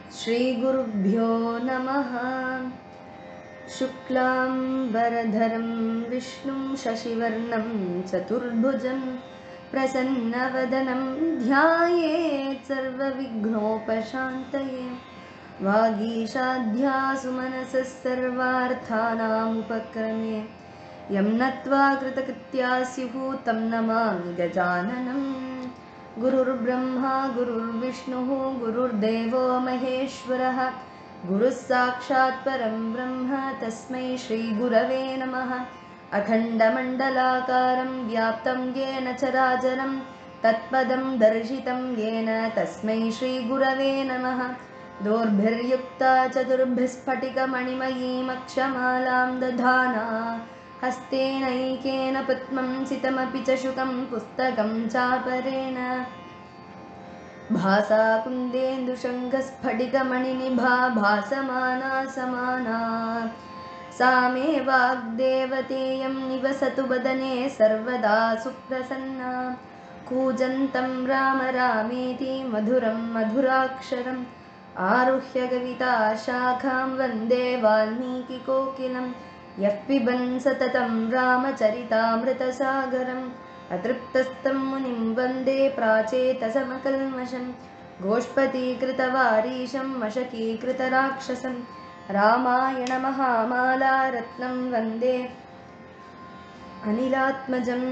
श्रीगुरुभ्यो नमः शुक्लाम्बरधरं विष्णुं शशिवर्णं चतुर्भुजं प्रसन्नवदनं ध्यायेत् सर्वविघ्नोपशान्तये वागीशाध्यासुमनसः सर्वार्थानामुपक्रमे यं नत्वा कृतकृत्या स्युः तं नमामि गजाननम् गुरुर्ब्रह्मा गुरुर्विष्णुः गुरुर्देवो महेश्वरः गुरुः साक्षात् परं ब्रह्म तस्मै श्रीगुरवे नमः अखण्डमण्डलाकारं व्याप्तं येन चराचरं तत्पदं दर्शितं येन तस्मै श्रीगुरवे नमः दोर्भिर्युक्ता चतुर्भिस्फटिकमणिमयीमक्षमालां दधाना हस्तेनैकेन पद्मं सितमपि च शुकं पुस्तकं चापरेण भासा कुन्देन्दुशङ्खस्फटिकमणिनिभा भासमाना समाना सा मे वाग्देवतेयं निवसतु वदने सर्वदा सुप्रसन्ना कूजन्तं राम रामेति मधुरं मधुराक्षरम् आरुह्य कविता शाखां वन्दे वाल्मीकिकोकिलं यः पिबन् सततं रामचरितामृतसागरम् अतृप्तस्तं मुनिं वन्दे प्राचेतसमकल्मषं गोष्पतीकृतवारीशं मशकीकृतराक्षसं रामायणमहामालारत्नं वन्दे अनिलात्मजम्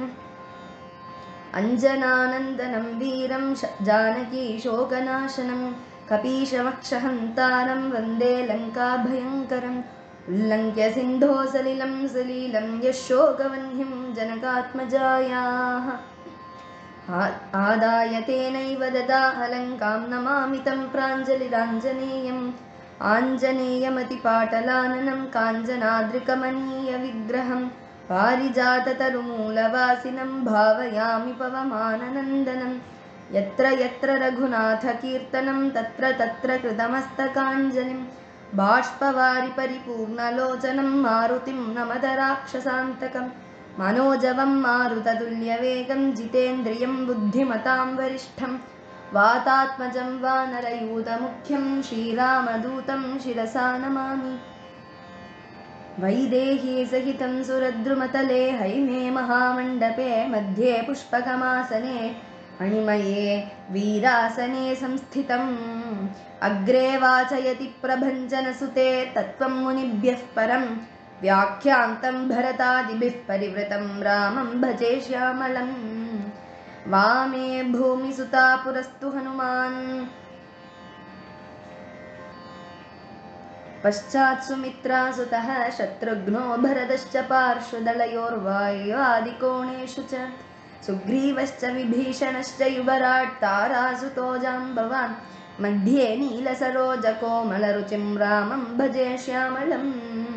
अञ्जनानन्दनं वीरं श- जानकीशोकनाशनं कपीशमक्षहन्तारं वन्दे लङ्काभयङ्करम् उल्लङ्घ्य सिन्धो सलिलं सलीलं यशोकवह्निं जनकात्मजायाः आ- आदाय तेनैव ददाहलङ्कां नमामि तं प्राञ्जलिराञ्जनेयम् आञ्जनेयमतिपाटलाननं काञ्जनाद्रिकमनीयविग्रहं पारिजाततरुमूलवासिनं भावयामि पवमाननन्दनं यत्र यत्र रघुनाथकीर्तनं तत्र तत्र कृतमस्तकाञ्जलिं बाष्पवारि परिपूर्णलोचनं मारुतिं नमद राक्षसान्तकं मनोजवं मारुततुल्यवेगं जितेन्द्रियं बुद्धिमतां वरिष्ठं वातात्मजं वानरयूतमुख्यं श्रीरामदूतं शिरसा नमामि वैदेही सहितं सुरद्रुमतले हैमे महामण्डपे मध्ये पुष्पकमासने अणिमये वीरासने संस्थितम् अग्रे वाचयति प्रभञ्जनसुते तत्त्वं मुनिभ्यः परं व्याख्यान्तं भरतादिभिः परिवृतं रामं भजे श्यामलम् वामे भूमिसुता पुरस्तु हनुमान् पश्चात् सुमित्रासुतः शत्रुघ्नो भरतश्च पार्श्वदलयोर्वायुवादिकोणेषु च सुग्रीवश्च विभीषणश्च युवराट् तारासुतो जाम्बवान् मध्ये नीलसरोजकोमलरुचिं रामं भजे श्यामलम्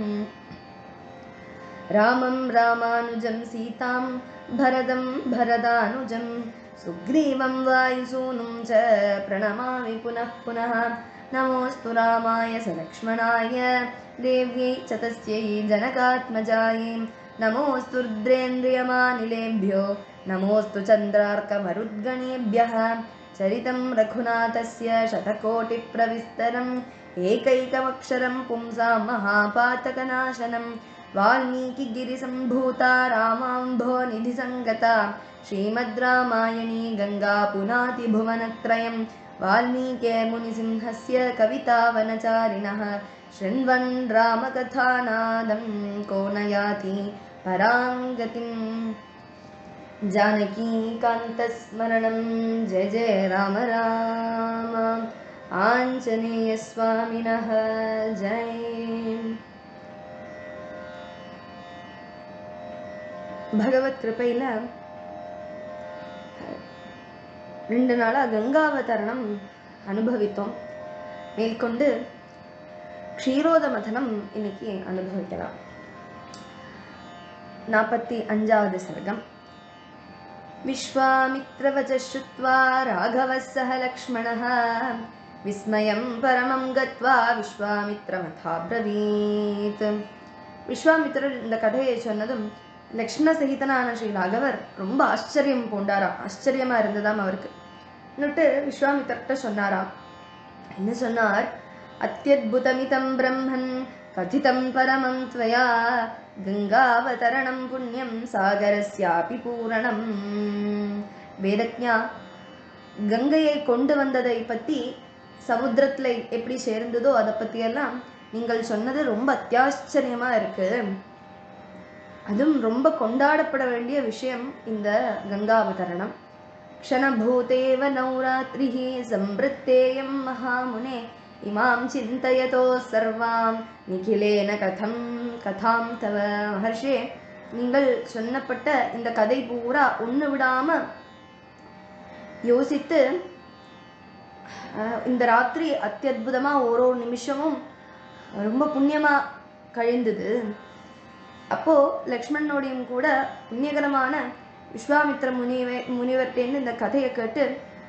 रामं रामानुजं सीतां भरतं भरदानुजं सुग्रीवं वायुसूनुं च प्रणमामि पुनः पुनः नमोऽस्तु रामाय सलक्ष्मणाय देव्यै च तस्यै जनकात्मजायै नमोऽस्तु रुद्रेन्द्रियमानिलेभ्यो नमोऽस्तु चन्द्रार्कमरुद्गणेभ्यः चरितं रघुनाथस्य शतकोटिप्रविस्तरम् एकैकमक्षरं पुंसां महापातकनाशनं वाल्मीकिगिरिसम्भूता रामाम्भोनिधिसङ्गता श्रीमद् रामायणी गङ्गा पुनाति भुवनत्रयं वाल्मीके मुनिसिंहस्य कवितावनचारिणः शृण्वन् रामकथानादं को न याति पराङ्गतिम् जानकीकान्तस्मरणं जय जय राम राम आञ्जनेयस्वामिनः जय பகவத் கிருபையில் ரெண்டு நாளாக கங்காவதரணம் அனுபவித்தோம் மேற்கொண்டு க்ஷீரோத மதனம் இன்னைக்கு அனுபவிக்கலாம் நாற்பத்தி அஞ்சாவது சர்க்கம் विश्वामित्रवचः श्रुत्वा राघवः सह लक्ष्मणः विस्मयं परमं गत्वा விஸ்வாமித்ரமதாப்ரவீத் விஸ்வாமித்திரர் இந்த கதையை சொன்னதும் லக்ஷ்மண சகிதனான ஸ்ரீ ராகவர் ரொம்ப ஆச்சரியம் பூண்டாராம் ஆச்சரியமா இருந்ததாம் அவருக்கு இன்னுட்டு விஸ்வாமித்திரர்கிட்ட சொன்னாராம் என்ன சொன்னார் அத்தியுதமிதம் பிரம்மன் கதிதம் பரமம் त्वया கங்காவதரணம் புண்ணியம் சாகரஸ்யாபி பூரணம் வேதஜா கங்கையை கொண்டு வந்ததை பற்றி சமுத்திரத்தில் எப்படி சேர்ந்ததோ அதை பற்றியெல்லாம் நீங்கள் சொன்னது ரொம்ப அத்தியாச்சரியமாக இருக்கு அதுவும் ரொம்ப கொண்டாடப்பட வேண்டிய விஷயம் இந்த கங்காவதரணம் क्षणभूतेव नवरात्रिः सम्वृत्तेयं महामुने इमां चिन्तयतो सर्वां நிகிலேன கதம் கதாம் தவ மகர்ஷே நீங்கள் சொன்னப்பட்ட இந்த கதை பூரா ஒன்று விடாம யோசித்து அஹ், இந்த ராத்திரி அத்தியுதமா ஒரு ஒரு நிமிஷமும் ரொம்ப புண்ணியமா கழிந்தது அப்போ லக்ஷ்மணனோடையும் கூட புண்ணியகரமான விஸ்வாமித்திர முனிவே முனிவர்கிட்டேருந்து இந்த கதையை கேட்டு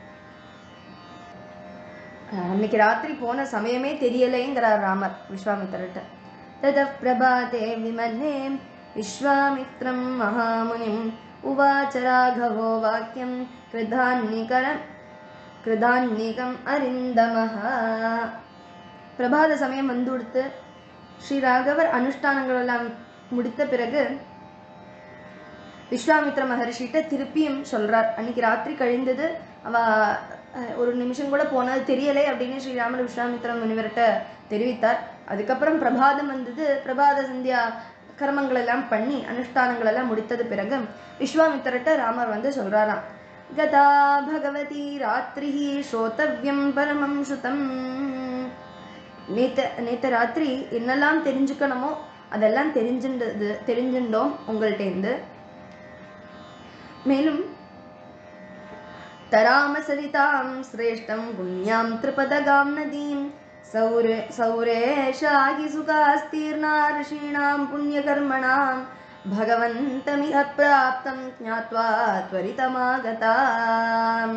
அஹ், அன்னைக்கு ராத்திரி போன சமயமே தெரியலைங்கிறார் ராமர் விஸ்வாமித்திரர்கிட்ட தத பிரபாதே விமல்லே விஸ்வாமித்ரம் மகாமுனிம் உவாச்ச ராகவோ வாக்கியம் கிருதான்னிகரம் கிருதான்னிகம் அரிந்தமஹ பிரபாத சமயம் வந்து கொடுத்து ஸ்ரீ ராகவர் அனுஷ்டானங்கள் எல்லாம் முடித்த பிறகு விஸ்வாமித்ர மகர்ஷிட்ட திருப்பியும் சொல்றார் அன்னைக்கு ராத்திரி கழிந்தது அவ அஹ், ஒரு நிமிஷம் கூட போனது தெரியலை அப்படின்னு ஸ்ரீராமர் விஸ்வாமித்ர முனிவர்கிட்ட தெரிவித்தார் அதுக்கப்புறம் பிரபாதம் வந்தது பிரபாத சந்தியா கர்மங்கள் எல்லாம் பண்ணி அனுஷ்டானங்கள் எல்லாம் முடித்தது பிறகு விஸ்வாமித்திரட்ட ராமர் வந்து சொல்றாராம் கதா பகவதி ராத்திரி ஸ்ரோதவ்யம் பரமம் சுதம் நேத்து நேத்து ராத்திரி என்னெல்லாம் தெரிஞ்சுக்கணுமோ அதெல்லாம் தெரிஞ்சுண்டது தெரிஞ்சுட்டோம் உங்கள்கிட்டேருந்து மேலும் தராமசரிதாம் சிரேஷ்டம் புண்ணியாம் திரிபதகாம் நதீம் சௌரே சௌரேஷாகி சுகாஸ்தீர்ணா ரிஷீணாம் புண்ணியகர்மணாம் பகவந்தமிக பிராப்தம் ஞாத்வா त्वरितमागताम्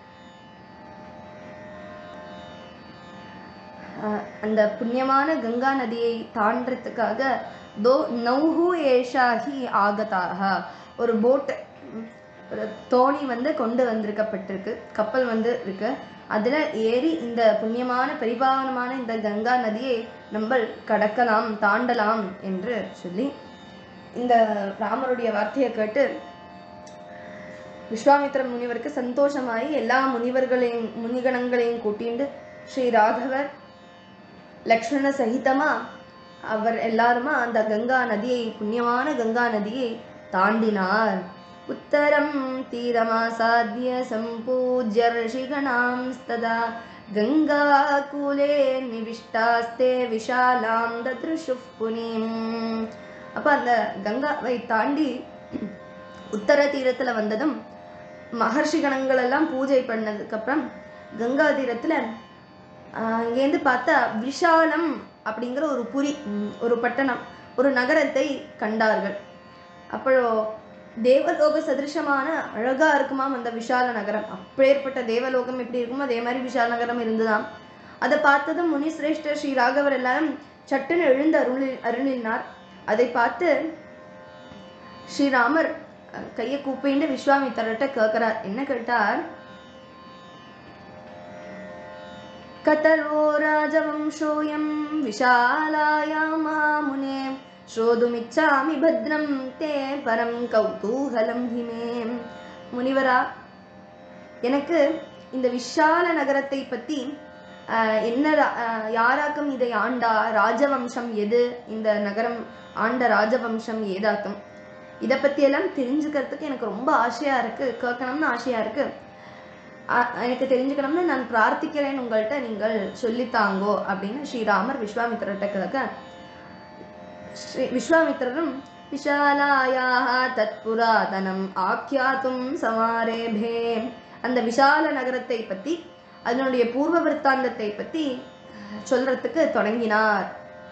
அஹ் அந்த புண்ணியமான கங்கா நதியை தாண்டறதுக்காக தோ நௌஹு ஏஷாஹி ஆகதாக ஒரு போட் ஒரு தோணி வந்து கொண்டு வந்திருக்கப்பட்டிருக்கு கப்பல் வந்து இருக்கு அதுல ஏறி இந்த புண்ணியமான பரிபாவனமான இந்த கங்கா நதியை நம்ம கடக்கலாம் தாண்டலாம் என்று சொல்லி இந்த ராமருடைய வார்த்தையை கேட்டு விஸ்வாமித்திர முனிவருக்கு சந்தோஷமாயி எல்லா முனிவர்களையும் முனிகணங்களையும் கூட்டிண்டு ஸ்ரீ ராகவர் லக்ஷ்மண சகிதமா அவர் எல்லாருமா அந்த கங்கா நதியை புண்ணியமான கங்கா நதியை தாண்டினார் உத்தரம் தீரமாசாத்திய சம்பூஜ்ய ரிஷிகணாம்ஸ்ததா கங்கா கூலே நிவிஷ்டாஸ்தே விஷாலாம் தத்ருஷு புனிம் அப்ப அந்த கங்காவை தாண்டி உத்தர தீரத்துல வந்ததும் மகர்ஷி கணங்கள் எல்லாம் பூஜை பண்ணதுக்கப்புறம் கங்கா தீரத்துல ஆஹ் இங்கேருந்து பார்த்தா விஷாலம் அப்படிங்கிற ஒரு புரி ம், ஒரு பட்டணம் ஒரு நகரத்தை கண்டார்கள் அப்போ தேவலோக சதிருஷமான அழகா இருக்குமாம் அந்த விஷால நகரம் அப்பேற்பட்ட தேவலோகம் எப்படி இருக்குமோ அதே மாதிரி விஷால நகரம் இருந்துதாம் அதை பார்த்ததும் முனிசிரேஷ்டர் ஸ்ரீ ராகவர் எல்லாரும் சட்டுன்னு எழுந்து அருளி அருளினார் அதை பார்த்து ஸ்ரீராமர் அஹ், கையை கூப்பிண்டு விஸ்வாமித்திரர்கிட்ட கேட்கிறார் என்ன கேட்டார் कतरो राजवंशोऽयं विशालायां महामुने श्रोतुमिच्छामि भद्रं ते பரம் கௌதூகலம் ஹிமே முனிவரா எனக்கு இந்த விஷால நகரத்தை பற்றி ஆஹ், என்ன ரா- ஆஹ், யாராக்கும் இதை ஆண்டா ராஜவம்சம் எது இந்த நகரம் ஆண்ட ராஜவம்சம் ஏதாக்கும் இதை பற்றியெல்லாம் தெரிஞ்சுக்கிறதுக்கு எனக்கு ரொம்ப ஆசையாக இருக்குது கேட்கணும்னு ஆசையாக இருக்குது அ- எனக்கு தெரிஞ்சுக்கணும்னு நான் பிரார்த்திக்கிறேன் உங்கள்கிட்ட நீங்கள் சொல்லித்தாங்கோ அப்படின்னு ஸ்ரீராமர் விஸ்வாமித்திரர்கிட்ட கேட்க ஸ்ரீ விஸ்வாமித்திரரும் விஷாலாயாக தத் புராதனம் ஆக்கியாத்தும் சமாரேபே அந்த விஷால நகரத்தை பற்றி அதனுடைய பூர்வ விற்த்தாந்தத்தை பற்றி சொல்றதுக்கு தொடங்கினார்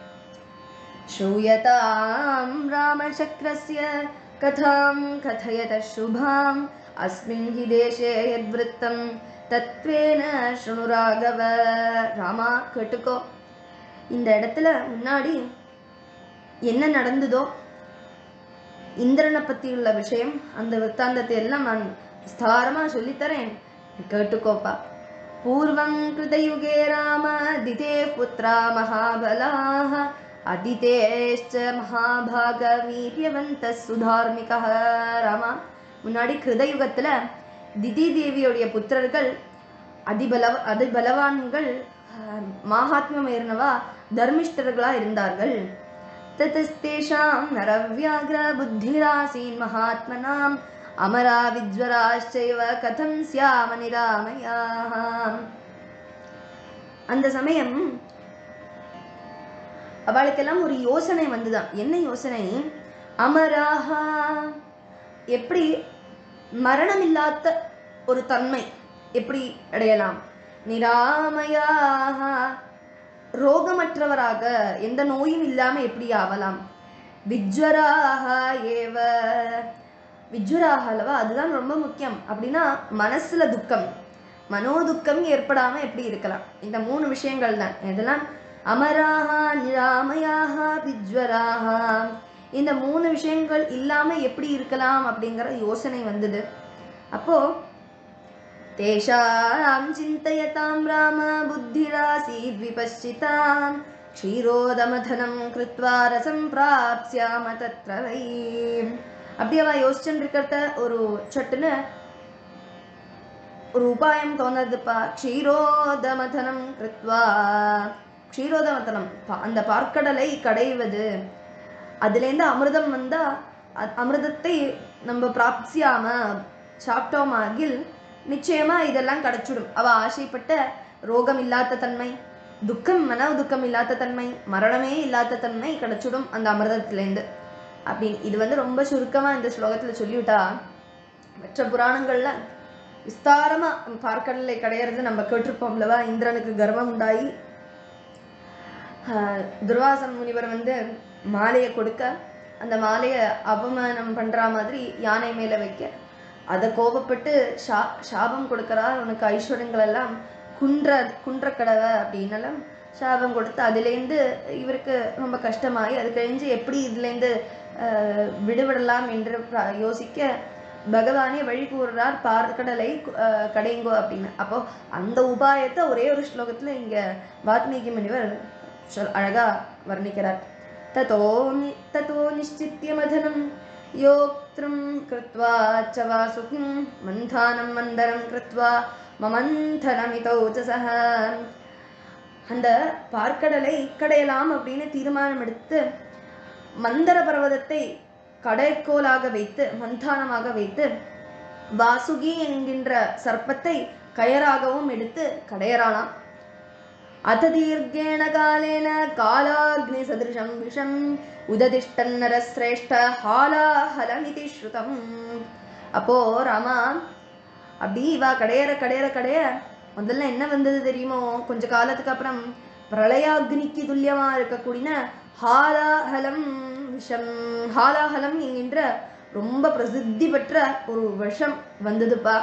श्रूयतां रामचक्रस्य कथां कथयतः शुभाम् अस्मिन् हि देशे यद्वृत्तं तत्त्वेन शृणु ராகவ ராமா கேட்டுக்கோ இந்த இடத்துல முன்னாடி என்ன நடந்ததோ இந்திரனை பற்றி உள்ள விஷயம் அந்த விற்த்தாந்தத்தை எல்லாம் நான் விஸ்தாரமாக சொல்லித்தரேன் நீ கேட்டுக்கோப்பா पूर्वं कृतयुगे राम दिते पुत्रा महाबलाः அதிதேஷ்ச மகாபாகவீரியவந்த சுதார்மிகः ராமா முன்னாடி கிருதயுகத்துல திதி தேவியோடைய புத்திரர்கள் அதிபல அதிபலவான்கள் அஹ், மாகாத்மியம் ஏறினவா தர்மிஷ்டர்களா இருந்தார்கள் ததஸ்தேஷாம் நரவ்யாக்ர புத்திராசீன் மகாத்மனாம் அமரா விஜ்வராश्चैव கதம் ஸ்யாம நிராமயாம் அந்த சமயம் அவளுக்கெல்லாம் ஒரு யோசனை வந்துதான் என்ன யோசனை அமராஹா எப்படி மரணம் இல்லாத ஒரு தன்மை எப்படி அடையலாம் நிராமயாக ரோகமற்றவராக எந்த நோயும் இல்லாம எப்படி ஆகலாம் விஜ்வராக ஏவ விஜ்வராக அல்லவா அதுதான் ரொம்ப முக்கியம் அப்படின்னா மனசுல துக்கம் மனோதுக்கம் ஏற்படாம எப்படி இருக்கலாம் இந்த மூணு விஷயங்கள் தான் இதெல்லாம் அமராக நிராமயாக விஜ்வராக இந்த மூணு விஷயங்கள் இல்லாம எப்படி இருக்கலாம் அப்படிங்கிற யோசனை வந்தது அப்போ तेषां चिन्तयतां राम बुद्धिरासीद् विपश्चितां क्षीरोदमथनं कृत्वा रसं प्राप्स्याम तत्र वै அப்படி அவ யோசிச்சுட்டு இருக்கிறத ஒரு சட்டுன்னு ஒரு உபாயம் தோணுதுப்பா க்ஷீரோதமதனம் கிருத்வா க்ஷீரோதமதனம் பா- அந்த பார்க்கடலை கடைவது அதுலேருந்து அமிர்தம் வந்தா அ- அமிர்தத்தை நம்ம பிராப்சியாம சாப்பிட்டோமாகில் நிச்சயமா இதெல்லாம் கிடைச்சிடும் அவ ஆசைப்பட்ட ரோகம் இல்லாத தன்மை துக்கம் மன துக்கம் இல்லாத தன்மை மரணமே இல்லாத தன்மை கிடைச்சிடும் அந்த அமிர்தத்திலேருந்து அப்படின்னு இது வந்து ரொம்ப சுருக்கமா இந்த ஸ்லோகத்துல சொல்லிவிட்டா மற்ற புராணங்கள்ல விஸ்தாரமா பார்க்கடலை கிடையிறது நம்ம கேட்டிருப்போம் அல்லவா இந்திரனுக்கு கர்வம் உண்டாயி ஆஹ், துர்வாசன் முனிவர் வந்து மாலையை கொடுக்க அந்த மாலையை அவமானம் பண்ற மாதிரி யானை மேல வைக்க அதை கோபப்பட்டு சா சாபம் கொடுக்கறார் உனக்கு ஐஸ்வர்யங்கள் எல்லாம் குன்ற குன்ற கடவை அப்படின்னெல்லாம் சாபம் கொடுத்து அதுலேருந்து இவருக்கு ரொம்ப கஷ்டமாகி அது கழிஞ்சு எப்படி இதுலேருந்து ஆஹ், விடுபடலாம் என்று பிர- யோசிக்க பகவானே வழி கூறுறார் பார்க்கடலை ஆஹ், கடைங்கோ அப்படின்னு அப்போ அந்த உபாயத்தை ஒரே ஒரு ஸ்லோகத்துல இங்க வால்மீகி முனிவர் சொல் அழகா வர்ணிக்கிறார் ததோ நி- ததோ நிச்சித்திய மதனம் யோக்திரம் கிருத்வா च वासुकिं மந்தானம் மந்தரம் கிருத்வா மமந்தனமிதௌ ச சஹ அந்த பார்க்கடலை கடையலாம் அப்படின்னு தீர்மானம் எடுத்து மந்தர பர்வதத்தை கடைக்கோலாக வைத்து மந்தானமாக வைத்து வாசுகி என்கின்ற சர்ப்பத்தை கயராகவும் எடுத்து கடையறானாம் அத தீர்க்கேண காலேன காலாக்னி சதிருஷம் விஷம் உததிஷ்டன்னர சிரேஷ்ட ஹாலாஹலமிதி ஸ்ருதம் அப்போ ராமா அப்படி இவா கடையற கடையற கடைய முதல்ல என்ன வந்தது தெரியுமோ கொஞ்ச காலத்துக்கு அப்புறம் பிரளயாக்னிக்கு துல்லியமா இருக்கக்கூடிய ஹாலாஹலம் விஷம் ஹாலாஹலம் என்கின்ற ரொம்ப பிரசித்தி பெற்ற ஒரு விஷம் வந்ததுப்பா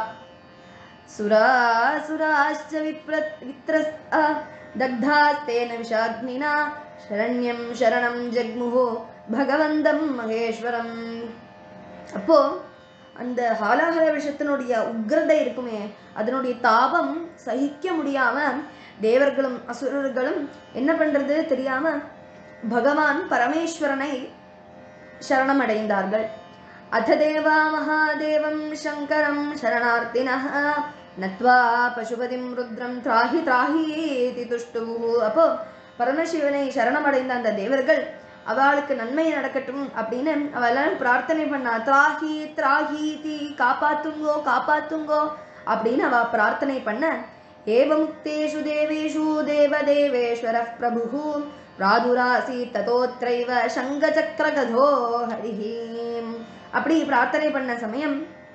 सुरासुराश्च विप्र वित्रस् दग्धास्तेन विषाग्निना शरण्यं शरणं जग्मुः பகவந்தம் மகேஸ்வரம் அப்போ அந்த ஹாலாஹல விஷத்தினுடைய உக்ரதை இருக்குமே அதனுடைய தாபம் சகிக்க முடியாம தேவர்களும் அசுரர்களும் என்ன பண்றது தெரியாம பகவான் பரமேஸ்வரனை சரணமடைந்தார்கள் अथ देवा महादेवं शङ्करं शरणार्थिनः नत्वा பசுபதிம் ருத்ரம் திராஹி திராஹீதி துஷ்டுவு அப்போ பரமசிவனை சரணமடைந்த அந்த தேவர்கள் அவளுக்கு நன்மை நடக்கட்டும் அப்படின்னு அவ எல்லாரும் பிரார்த்தனை பண்ணா திராஹி திராஹீதி காப்பாத்துங்கோ காப்பாத்துங்கோ அப்படின்னு அவ பிரார்த்தனை பண்ண ஏவமுக்தேஷு தேவேஷு தேவதேவேஸ்வர பிரபு பிராதுராசி ததோத்ரைவ சங்கச்சக்கரகதோ ஹரிஹீம் அப்படி பிரார்த்தனை பண்ண சமயம்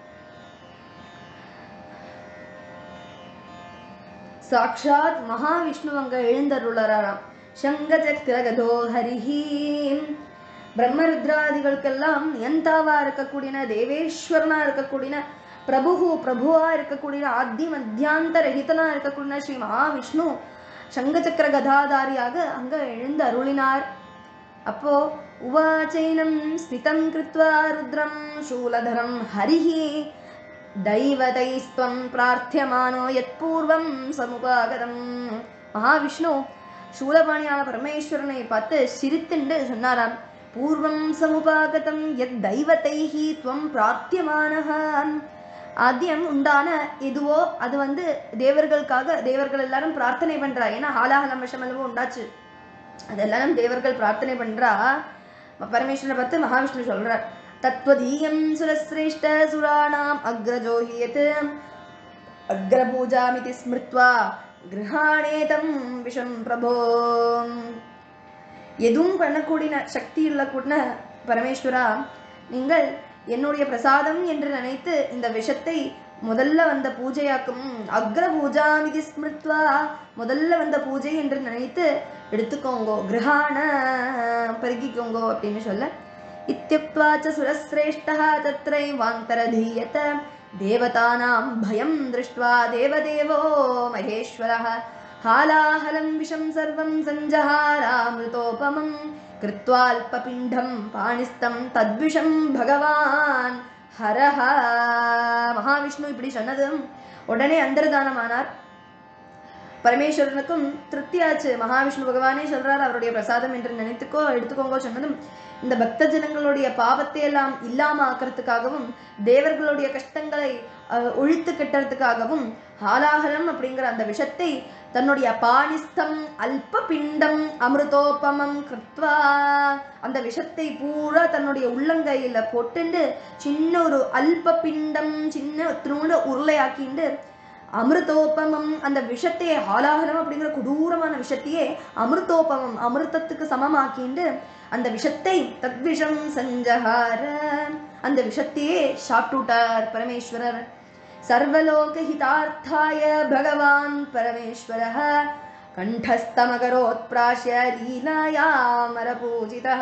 சாக்ஷாத் மகாவிஷ்ணு அங்க எழுந்தருளறாராம் சங்க சக்கரகதோ ஹரிஹீம் பிரம்மருத்ராதிகளுக்கெல்லாம் நியந்தாவா இருக்கக்கூடிய தேவேஸ்வரனா இருக்கக்கூடிய பிரபு பிரபுவா இருக்கக்கூடிய ஆத்தி மத்தியாந்த ரஹிதனா இருக்கக்கூடிய ஸ்ரீ மகாவிஷ்ணு சங்கச்சக்கர கதாதாரியாக அங்க எழுந்து அருளினார் அப்போ உவாச்சைனம் ஸ்திதம் கிருத்வா ருத்ரம் சூலதரம் ஹரிஹி தைவதைஸ்துவம் பிரார்த்தியமானோ யத் பூர்வம் சமுபாகதம் மகாவிஷ்ணு சூலபாணியான பரமேஸ்வரனை பார்த்து சிரித்துண்டு சொன்னாராம் பூர்வம் சமுபாகதம் யத் தைவதைஹி துவம் பிரார்த்தியமானஹ ஆத்தியம் உண்டான எதுவோ அது வந்து தேவர்களுக்காக தேவர்கள் எல்லாரும் பிரார்த்தனை பண்றா ஏன்னா ஹாலாஹலம் விஷம் அல்லவோ உண்டாச்சு அதெல்லாம் தேவர்கள் பிரார்த்தனை பண்றா பரமேஸ்வரனை பார்த்து மகாவிஷ்ணு சொல்றார் தத்வதீயம் சுரசிரேஷ்ட சுராணாம் அக்ரஜோஹியத் அக்ரபூஜாமிதி ஸ்மிருத்வா கிரகாணேதம் விஷம் பிரபோ எதுவும் பண்ணக்கூடிய சக்தி உள்ள கூட பரமேஸ்வரா நீங்கள் என்னுடைய பிரசாதம் என்று நினைத்து இந்த விஷத்தை முதல்ல வந்த பூஜையாக்கும் அக்ர பூஜாமிதி ஸ்மிருத்வா முதல்ல வந்த பூஜை என்று நினைத்து எடுத்துக்கோங்கோ கிரகாண பருகிக்கோங்கோ அப்படின்னு சொல்ல இத்தியுக்த்வா ச சுரஸ்ரேஷ்டः தத்ரைவாந்தரதீயத தேவதானாம் பயம் திருஷ்ட்வா தேவதேவோ மகேஸ்வரः हालाहलं विषं सर्वं सञ्जहारामृतोपमं कृत्वाल्पपिण्डं पाणिस्तं तद्विषं भगवान् ஹரஹ மகாவிஷ்ணு இப்படி சொன்னதும் உடனே அந்தர்தானமானார் பரமேஸ்வரனுக்கும் திருப்தியாச்சு மகாவிஷ்ணு பகவானே சொல்றார் அவருடைய பிரசாதம் என்று நினைத்துக்கோ எடுத்துக்கோங்க சொன்னதும் இந்த பக்த ஜனங்களுடைய பாவத்தை எல்லாம் இல்லாம ஆக்கிறதுக்காகவும் தேவர்களுடைய கஷ்டங்களை அஹ், ஒழித்து கட்டுறதுக்காகவும் ஹாலாஹலம் அப்படிங்கிற அந்த விஷத்தை தன்னுடைய பாணிஸ்தம் அல்ப பிண்டம் அமிர்தோபமம் கிருத்வா அந்த விஷத்தை பூரா தன்னுடைய உள்ளங்கையில போட்டுண்டு சின்ன ஒரு அல்ப பிண்டம் சின்ன திரும்ப உருளையாக்கிண்டு அமிர்தோபமம் அந்த விஷத்தையே ஹாலாஹலம் அப்படிங்கிற கொடூரமான விஷத்தையே அமிர்தோபமம் அமிர்தத்துக்கு சமமாக்கிண்டு அந்த விஷத்தை தத்விஷம் சஞ்சஹார அந்த விஷத்தையே சாப்பிட்டுட்டார் பரமேஸ்வரர் सर्वलोकहितार्थाय भगवान् परमेश्वरः कण्ठस्थमकरोत्प्राश्य लीलायामरपूजितः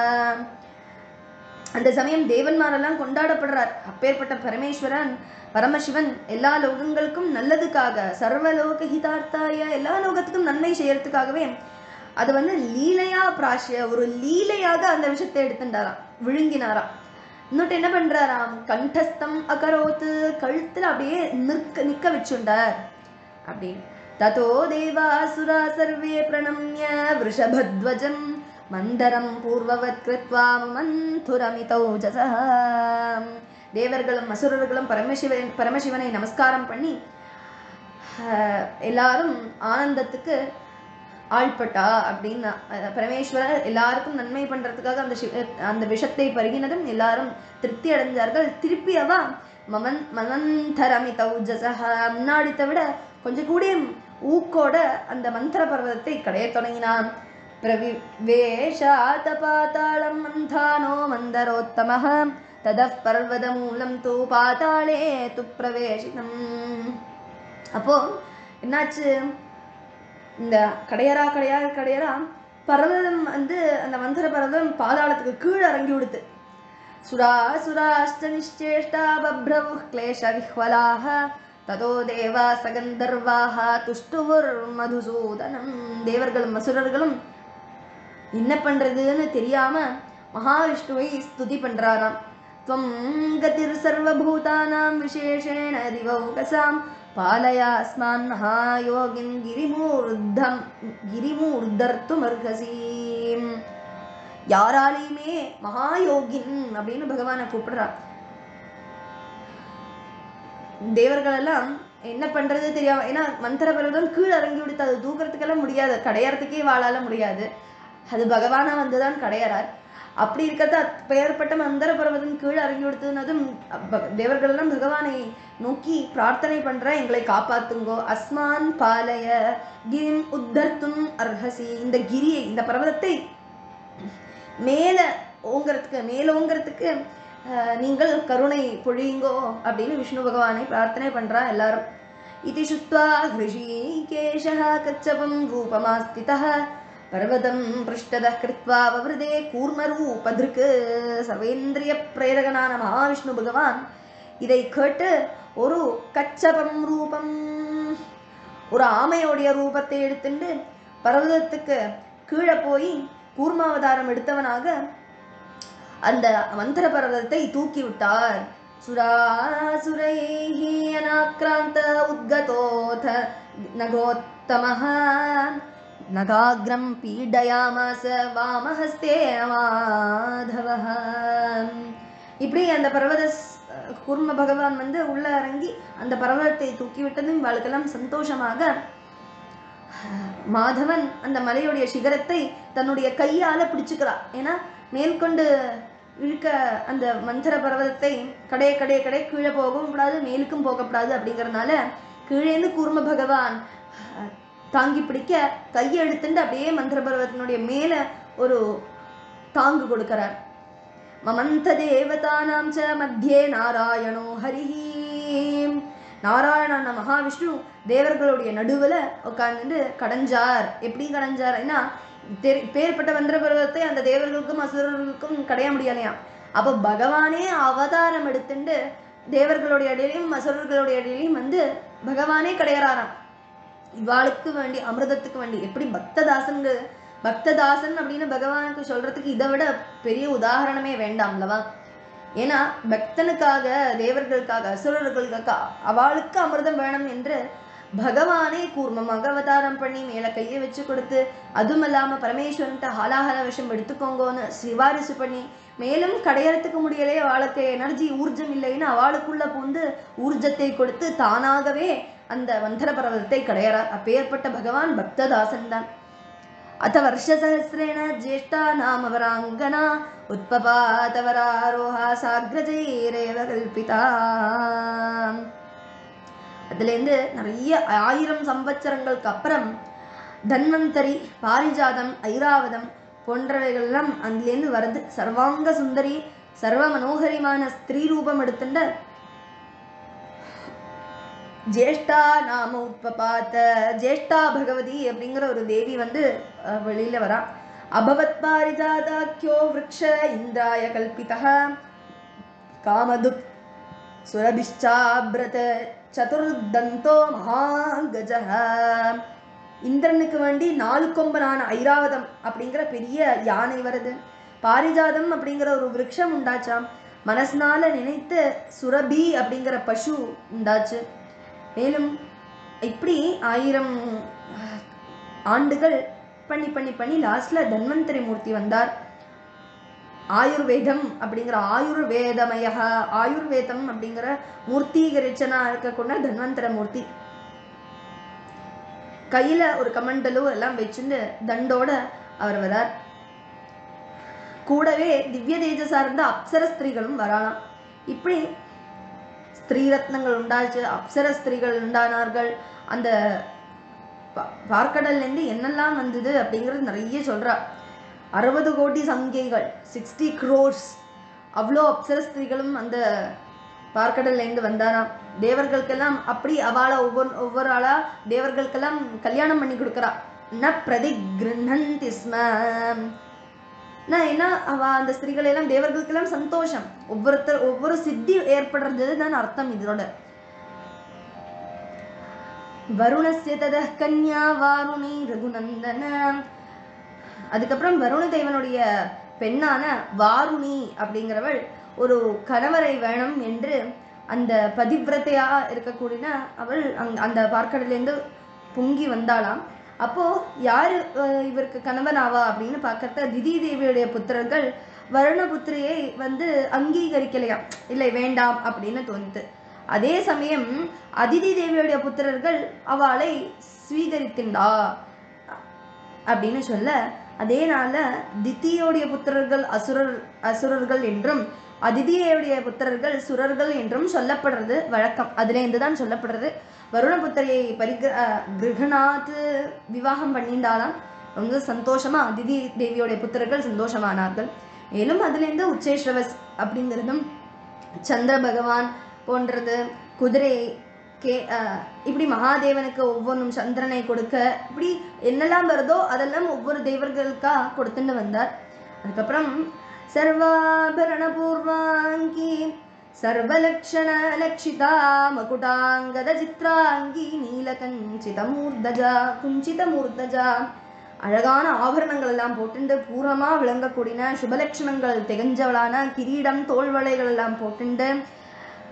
அந்த சமயம் தேவன்மாரெல்லாம் கொண்டாடப்படுறார் அப்பேற்பட்ட பரமேஸ்வரன் பரமசிவன் எல்லா லோகங்களுக்கும் நல்லதுக்காக சர்வலோக ஹிதார்த்தாய எல்லா லோகத்துக்கும் நன்மை செய்யறதுக்காகவே அது வந்து லீலையா பிராஷ்ய ஒரு லீலையாக அந்த விஷயத்தை எடுத்துட்டாராம் விழுங்கினாராம் இன்னொட்டு என்ன பண்றாராம் கண்டஸ்தம் அகரோத்து கழுத்துல அப்படியே நிற்க நிக்க வச்சுண்டார் அப்படின்னு ததோ தேவாசுரா சர்வே பிரணம்ய விருஷபத்வஜம் மந்தரம் பூர்வவத் கிருத்வா மந்துரமிதௌ ஜசஹ தேவர்களும் அசுரர்களும் பரமசிவன் பரமசிவனை நமஸ்காரம் பண்ணி ஆஹ், எல்லாரும் ஆனந்தத்துக்கு ஆள்பட்டா அப்படின்னு அஹ், பரமேஸ்வரர் எல்லாருக்கும் நன்மை பண்றதுக்காக அந்த சிவ அந்த விஷத்தை பருகினதும் எல்லாரும் திருப்தி அடைஞ்சார்கள் திருப்பி அவ மமன் மனந்தரமி தௌஜசக முன்னாடித்தை விட கொஞ்சம் கூடிய ஊக்கோட அந்த மந்திர பர்வதத்தை கடைய தொடங்கினான் பிரவிவேஷாத பாதாளம் மந்தானோ மந்தரோத்தமः ததः பர்வதமூலம் தூ பாதாளே து பிரவேசிதம் அப்போ என்னாச்சு இந்த கடையரா கடையார கடையரா பர்வதம் வந்து அந்த மந்திர பர்வதம் பாதாளத்துக்கு கீழே இறங்கி விடுத்து சுரா சுராஷ்ட நிச்சேஷ்டா பப்ரவு கிளேஷ விஹ்வலாக ததோ தேவா சகந்தர்வாக துஷ்டுவர் மதுசூதனம் தேவர்களும் அசுரர்களும் என்ன பண்றதுன்னு தெரியாம மகாவிஷ்ணுவை ஸ்துதி பண்றாராம் त्वं गतिर्सर्वभूतानां विशेषेण दिवौकसां पालयास्मान् महायोगिं गिरिमूर्धं गिरिमूर्धर्த்துமர்ஹசி யாராலையுமே மகாயோகின் அப்படின்னு பகவானை கூப்பிடுறார் தேவர்கள் எல்லாம் என்ன பண்றது தெரியாம ஏன்னா மந்திர பர்வதம் கீழே இறங்கி விடுத்து அது தூக்கிறதுக்கெல்லாம் முடியாது கடையறதுக்கே வாழால முடியாது அது பகவானா வந்துதான் கடையறார் அப்படி இருக்கிறது பெயர்பட்ட மந்திர பர்வதம் கீழே இறங்கி விடுத்ததுனதும் ப- தேவர்கள் எல்லாம் பகவானை நோக்கி பிரார்த்தனை பண்ற எங்களை காப்பாத்துங்கோ அஸ்மான் பாலய கிரிம் உத்தர்த்தும் அர்ஹசி இந்த கிரியை இந்த பர்வதத்தை மேல ஓங்கிறதுக்கு மேலோங்கிறதுக்கு அஹ், நீங்கள் கருணை பொழியுங்கோ அப்படின்னு விஷ்ணு பகவானை பிரார்த்தனை பண்றா எல்லாரும் இது சுத்வா ஹிருஷிகேஷः கச்சபம் ரூபமாஸ்திதः பர்வதம் பிருஷ்டதः கிருத்வா வவ்ருதே கூர்மரூபதிருக்கு சர்வேந்திரிய பிரேரகனான மகாவிஷ்ணு பகவான் இதை கேட்டு ஒரு கச்சபம் ரூபம் ஒரு ஆமையோடைய ரூபத்தை எடுத்துண்டு பர்வதத்துக்கு கீழே போய் கூர்மாவதாரம் எடுத்தவனாக அந்த மந்திர பர்வதத்தை தூக்கி விட்டார் सुरासुरैः अनाक्रान्त उद्गतोऽथ नगोत्तमः नगाग्रं पीडयामास वामहस्ते மாதவः இப்படி அந்த பர்வத ஸ்- கூர்ம பகவான் வந்து உள்ள இறங்கி அந்த பர்வதத்தை தூக்கி விட்டதும் இவாளுக்கெல்லாம் சந்தோஷமாக மாதவன் அந்த மலையுடைய சிகரத்தை தன்னுடைய கையால பிடிச்சுக்கிறா ஏன்னா மேற்கொண்டு இழுக்க அந்த மந்திர பர்வதத்தை கடைய கடைய கடை கீழே போகவும் கூடாது மேலுக்கும் போகக்கூடாது அப்படிங்கறதுனால கீழேந்து கூர்ம பகவான் அஹ், தாங்கி பிடிக்க கையை எடுத்துட்டு அப்படியே மந்திர பர்வதத்தினுடைய மேல ஒரு தாங்கு கொடுக்கிறார் மமந்த தேவதானாம் ச மத்தியே நாராயணோ ஹரிஹி நாராயணன மகாவிஷ்ணு தேவர்களுடைய நடுவுல உட்கார்ந்துட்டு கடைஞ்சார் எப்படி கடைஞ்சார்னா தெரி- பேர்பட்ட மந்திர பருவத்தை அந்த தேவர்களுக்கும் அசுரர்களுக்கும் கடைய முடியலையாம் அப்போ பகவானே அவதாரம் எடுத்துட்டு தேவர்களுடைய இடையிலையும் அசுரர்களுடைய இடையிலையும் வந்து பகவானே கிடையறாராம் இவாளுக்கு வேண்டி அமிர்தத்துக்கு வேண்டி எப்படி பக்ததாசன் பக்ததாசன் அப்படின்னு பகவானுக்கு சொல்றதுக்கு இதை விட பெரிய உதாரணமே வேண்டாம் அல்லவா ஏன்னா பக்தனுக்காக தேவர்களுக்காக அசுரர்களுக்காக அவளுக்கு அமிர்தம் வேணும் என்று பகவானே கூர்மமாக அவதாரம் பண்ணி மேல கையை வச்சு கொடுத்து அதுவும் இல்லாம பரமேஸ்வரன்ட்ட ஹாலாஹல விஷம் எடுத்துக்கோங்கன்னு சிபாரிசு பண்ணி மேலும் கடையறதுக்கு முடியலே அவளுக்கு எனர்ஜி ஊர்ஜம் இல்லைன்னு அவளுக்குள்ள பூந்து ஊர்ஜத்தை கொடுத்து தானாகவே அந்த மந்திர பர்வதத்தை கடையறார் அப்பேற்பட்ட பகவான் பக்ததாசன் தான் अथ वर्षसहस्रेण ज्येष्ठा नाम वराङ्गना उत्पपातवरारोहा साग्रजैरेव कल्पिता அதுலேருந்து நிறைய ஆயிரம் சம்பத்சரங்களுக்கு அப்புறம் தன்வந்தரி பாரிஜாதம் ஐராவதம் போன்றவைகள்லாம் அதுலேருந்து வருது சர்வாங்க சுந்தரி சர்வ மனோகரிமான ஸ்திரீ ரூபம் எடுத்துட்ட ஜேஷ்டா நாம உத்பபாத்த ஜேஷ்டா பகவதி அப்படிங்கிற ஒரு தேவி வந்து அஹ், வெளியில வரா அபவத் பாரிஜாதாக்கியோ விரக்ஷ இந்திராய கல்பிதா காமதுக் சுரபிஷ்டாபிரத சதுர்தந்தோ மகாகஜः இந்திரனுக்கு வேண்டி நாலு கொம்பனான ஐராவதம் அப்படிங்கிற பெரிய யானை வருது பாரிஜாதம் அப்படிங்கிற ஒரு விருட்சம் உண்டாச்சாம் மனசுனால நினைத்து சுரபி அப்படிங்கிற பசு உண்டாச்சு மேலும் இப்படி ஆயிரம் அஹ், ஆண்டுகள் பண்ணி பண்ணி பண்ணி லாஸ்ட்ல தன்வந்தரி மூர்த்தி வந்தார் ஆயுர்வேதம் அப்படிங்கிற ஆயுர்வேதமய ஆயுர்வேதம் அப்படிங்கிற மூர்த்தீகரிச்சனா இருக்கக்கூடிய தன்வந்தர மூர்த்தி கையில ஒரு கமண்டலு எல்லாம் வச்சுட்டு தண்டோட அவர் வரார் கூடவே திவ்ய தேஜஸா இருந்த அப்சர ஸ்திரீகளும் வராலாம் இப்படி ஸ்திரீ ரத்னங்கள் உண்டாச்சு அப்சர ஸ்திரீகள் உண்டானார்கள் அந்த பா- பார்க்கடல்ல இருந்து என்னெல்லாம் வந்தது அப்படிங்கிறது நிறைய சொல்றா அறுபது கோடி சங்கைகள் சிக்ஸ்டி க்ரோர்ஸ் அவ்வளோ அப்சர ஸ்திரீகளும் அந்த பார்க்கடல்ல இருந்து வந்தாராம் தேவர்களுக்கெல்லாம் அப்படி அவளை ஒவ்வொரு ஒவ்வொரு ஆளா தேவர்களுக்கெல்லாம் கல்யாணம் பண்ணி கொடுக்குறா ந பிரதி கிருண்ணந்தி ஸ்ம நான் என்ன அவ அந்த ஸ்திரீகள் எல்லாம் தேவர்களுக்கெல்லாம் சந்தோஷம் ஒவ்வொருத்தர் ஒவ்வொரு சித்தி ஏற்படுறது தான் அர்த்தம் இதோட வருணஸ்ய தத கன்யா வாருணி ரகுநந்தன அதுக்கப்புறம் வருண தேவனுடைய பெண்ணான வாருணி அப்படிங்கிறவள் ஒரு கணவரை வேணும் என்று அந்த பதிவிரத்தையா இருக்கக்கூடிய அவள் அங் அந்த பார்க்கடலேருந்து பொங்கி வந்தாளாம் அப்போ யாரு அஹ், இவருக்கு கணவன் ஆவா அப்படின்னு பார்க்கறத திதி தேவியுடைய புத்திரர்கள் வருணபுத்திரியை வந்து அங்கீகரிக்கலையாம் இல்லை வேண்டாம் அப்படின்னு தோணுது அதே சமயம் அதிதி தேவியுடைய புத்திரர்கள் அவளை ஸ்வீகரித்திண்டா அப்படின்னு சொல்ல அதே நாள்ல தித்தியோடைய புத்திரர்கள் அசுரர் அசுரர்கள் என்றும் அதிதியுடைய புத்திரர்கள் சுரர்கள் என்றும் சொல்லப்படுறது வழக்கம் அதுலேருந்து தான் சொல்லப்படுறது வருணபுத்திரியை பரிக அஹ், கிருகநாத் விவாகம் பண்ணிண்டாலாம் ரொம்ப சந்தோஷமா அதிதி தேவியோடைய புத்திரர்கள் சந்தோஷமானார்கள் மேலும் அதுலேருந்து உச்சேஸ்ரவஸ் அப்படிங்கிறதும் சந்திர பகவான் போன்றது குதிரை கே அஹ், இப்படி மகாதேவனுக்கு ஒவ்வொன்றும் சந்திரனை கொடுக்க இப்படி என்னெல்லாம் வருதோ அதெல்லாம் ஒவ்வொரு தேவர்களுக்கா கொடுத்துட்டு வந்தார் அதுக்கப்புறம் சர்வாபரண பூர்வாங்கி சர்வலக்ஷண லக்ஷிதா மகுடாங்கத சித்ராங்கி நீலகஞ்சித மூர்தஜா குஞ்சித மூர்தஜா அழகான ஆபரணங்கள் எல்லாம் போட்டுண்டு பூர்ணமா விளங்கக்கூடிய சுபலட்சணங்கள் திகஞ்சவளான கிரீடம் தோள்வளைகள் எல்லாம் போட்டுண்டு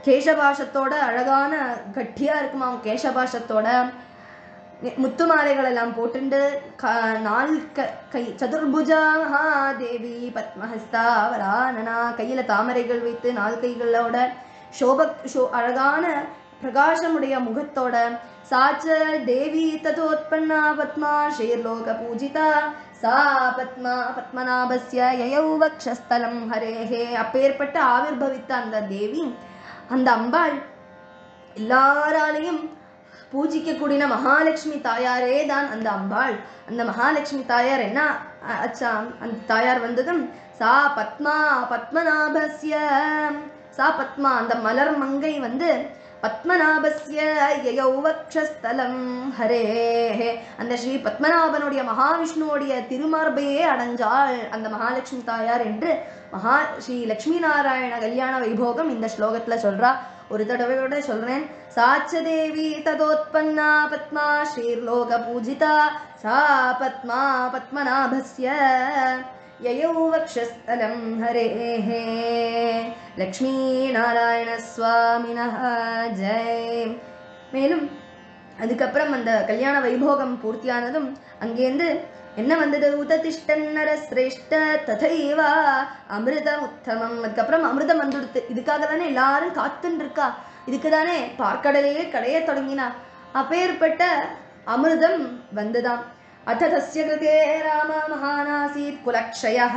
கேசபாஷத்தோட அழகான கட்டியா இருக்குமாம் கேசபாஷத்தோட நெ- முத்து மாலைகள் எல்லாம் போட்டுண்டு க நால் க கை சதுர்புஜா மகாதேவி பத்மஹஸ்தா வரானனா கையில தாமரைகள் வைத்து நால் கைகளோட சோப ஷோ அழகான பிரகாசமுடைய முகத்தோட சாச்ச தேவி ததோத்பன்னா பத்மா ஸ்ரீர்லோக பூஜிதா சா பத்மா பத்மநாபஸ்ய யயௌ வக்ஷஸ்தலம் ஹரேஹே அப்பேற்பட்ட ஆவிர்பவித்த அந்த தேவி அந்த அம்பாள் எல்லாராலையும் பூஜிக்கக்கூடிய மகாலட்சுமி தாயாரே தான் அந்த அம்பாள் அந்த மகாலட்சுமி தாயார் என்ன அ- அச்சா அந்த தாயார் வந்ததும் சா பத்மா பத்மநாபஸ்ய சா பத்மா அந்த மலர் மங்கை வந்து பத்மநாபஸ்ய யயௌ வக்ஷஸ்தலம் ஹரே அந்த ஸ்ரீ பத்மநாபனுடைய மகாவிஷ்ணுவோடைய திருமார்பையே அடைஞ்சாள் அந்த மகாலட்சுமி தாயார் என்று மகா ஸ்ரீ லக்ஷ்மி நாராயண கல்யாண வைபோகம் இந்த ஸ்லோகத்துல சொல்றா ஒரு தடவையோட சொல்றேன் சாச்ச தேவி ததோத்பன்னா பத்மா ஸ்ரீர்லோக பூஜிதா சா பத்மா பத்மநாபஸ்ய யயௌ வக்ஷஸ்தலம் ஹரேः லக்ஷ்மீ நாராயண சுவாமினः ஜெய் மேலும் அதுக்கப்புறம் அந்த கல்யாண வைபோகம் பூர்த்தியானதும் அங்கேருந்து என்ன வந்தது உததிஷ்டன்னர சிரேஷ்ட ததைவா அமிர்தம் உத்தமம் அதுக்கப்புறம் அமிர்தம் வந்துடுத்து இதுக்காக தானே எல்லாரும் காத்துன்னு இருக்கா இதுக்கு தானே பார்க்கடலையே கடைய தொடங்கினா அப்பேற்பட்ட அமிர்தம் வந்துதாம் அத தஸ்ய கிருதே ராம மகானாசீத் குலக்ஷயः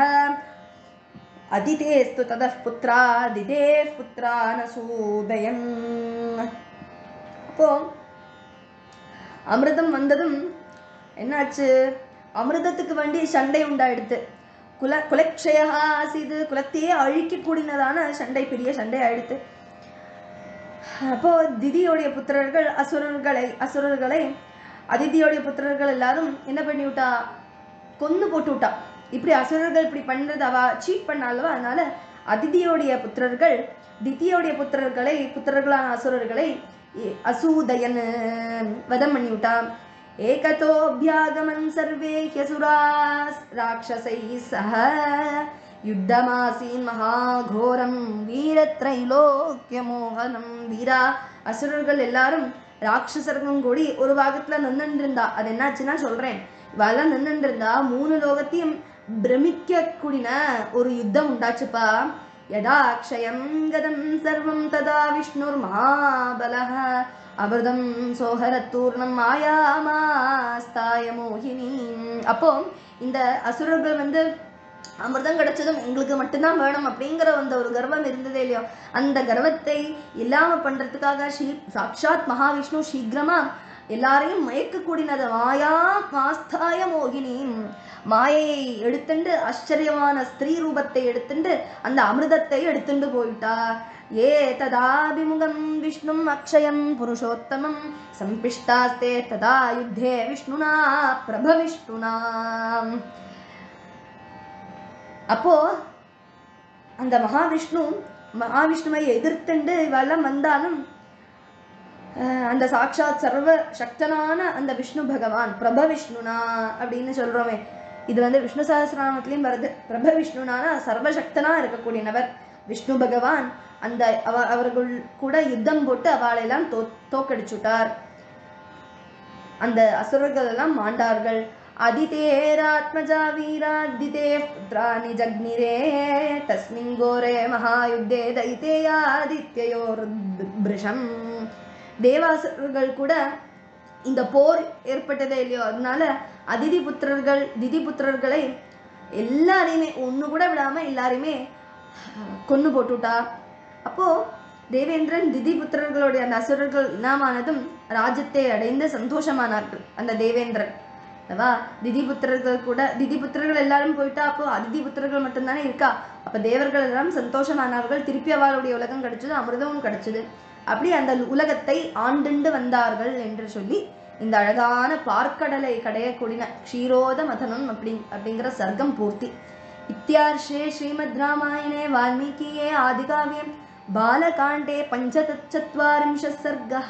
அதிதேஸ்து ததः புத்ரா திதே புத்ரா நசூதயம் அப்போ அமிர்தம் வந்ததும் என்னாச்சு அமிர்தத்துக்கு வேண்டி சண்டை உண்டாயிடுத்து குல குலக்ஷயா ஆசிது குலத்தையே அழிக்கக்கூடியதான சண்டை பெரிய சண்டை ஆயிடுத்து அப்போ திதியோடைய புத்திரர்கள் அசுரர்களை அசுரர்களை அதிதியோடைய புத்திரர்கள் எல்லாரும் என்ன பண்ணி விட்டா கொன்னு போட்டு விட்டா இப்படி அசுரர்கள் இப்படி பண்றது அவ சீட் பண்ணாலவா அதனால அதிதியோடைய புத்திரர்கள் திதியோடைய புத்திரர்களை புத்திரர்களான அசுரர்களை இ- அசூதயன் வதம் பண்ணி விட்டா ஏகதோபியாகமன் சர்வே ஹ்யசுரா ராட்சசை சஹ யுத்தமாசீன் மகாகோரம் வீரத்ரைலோக்கியமோகனம் வீரா அசுரர்கள் எல்லாரும் ராட்சசர்களும் கூடி ஒரு பாகத்துல நின்னுட்டு இருந்தா அது என்னாச்சுன்னா சொல்றேன் இவெல்லாம் நின்னுட்டு இருந்தா மூணு லோகத்தையும் பிரமிக்க கூடின ஒரு யுத்தம் உண்டாச்சுப்பா யதா அக்ஷயம் கதம் சர்வம் ததா விஷ்ணுர் மகாபலः அமிர்தம் சோஹரத்தூர்ணம் மாயாமாஸ்தாய மோகினி அப்போ இந்த அசுரர்கள் வந்து அமிர்தம் கிடைச்சதும் எங்களுக்கு மட்டும்தான் வேணும் அப்படிங்கிற அந்த ஒரு கர்வம் இருந்ததே இல்லையோ அந்த கர்வத்தை இல்லாம பண்றதுக்காக ஸ்ரீ சாக்ஷாத் மகாவிஷ்ணு சீக்கிரமா எல்லாரையும் மயக்கக்கூடியது மாயா மாஸ்தாய மோகினி மாயையை எடுத்துண்டு ஆச்சரியமான ஸ்திரீ ரூபத்தை எடுத்துண்டு அந்த அமிர்தத்தை எடுத்துண்டு போயிட்டா ஏ ததாபிமுகம் விஷ்ணும் அக்ஷயம் புருஷோத்தமம் சம்பிஷ்டாஸ்தே ததா யுத்தே விஷ்ணுனா பிரபவிஷ்ணுனா அப்போ அந்த மகாவிஷ்ணு மகாவிஷ்ணுவை எதிர்த்துண்டு இவெல்லாம் வந்தாலும் அஹ், அந்த சாட்சாத் சர்வ சக்தனான அந்த விஷ்ணு பகவான் பிரப விஷ்ணுனா அப்படின்னு சொல்றோமே இது வந்து விஷ்ணு சகசிரநாமத்திலையும் வருது பிரப விஷ்ணுனான சர்வசக்தனா இருக்கக்கூடியனவர் விஷ்ணு பகவான் அந்த அவ அவர்கள் கூட யுத்தம் போட்டு அவளெல்லாம் தோ தோக்கடிச்சுட்டார் அந்த அசுரர்கள் எல்லாம் மாண்டார்கள் அதிதேராத்மஜா வீராதிதே புத்ராணி ஜக்னிரே தஸ்மின் கோரே மகாயுத்தே தைத்தேயாதித்யோர்பிருஷம் தேவாசுரர்கள் கூட இந்த போர் ஏற்பட்டதே இல்லையோ அதனால அதிதி புத்திரர்கள் திதி புத்திரர்களை எல்லாரையுமே ஒன்று கூட விடாம எல்லாரையுமே கொன்னு போட்டுட்டா அப்போ தேவேந்திரன் திதி புத்திரர்களுடைய அந்த அசுரர்கள் இனாமானதும் ராஜ்யத்தை அடைந்து சந்தோஷமானார்கள் அந்த தேவேந்திரன் அல்லவா திதி புத்திரர்கள் கூட திதி புத்திரர்கள் எல்லாரும் போயிட்டா அப்போ அதிதி புத்திரர்கள் மட்டும்தானே இருக்கா அப்ப தேவர்கள் எல்லாம் சந்தோஷமானார்கள் திருப்பி அவளுடைய உலகம் கிடைச்சது அமிர்தமும் கிடைச்சது அப்படி அந்த உலகத்தை ஆண்டுண்டு வந்தார்கள் என்று சொல்லி இந்த அழகான பார்க்கடலை கடையக்கூடிய க்ஷீரோத மதனம் அப்படி அப்படிங்கிற சர்க்கம் பூர்த்தி இத்தியார்ஷே ஸ்ரீமத் ராமாயணே வால்மீகியே ஆதிகாவியே பாலகாண்டே பஞ்சதச்சத்வாரிம்शः सर्गः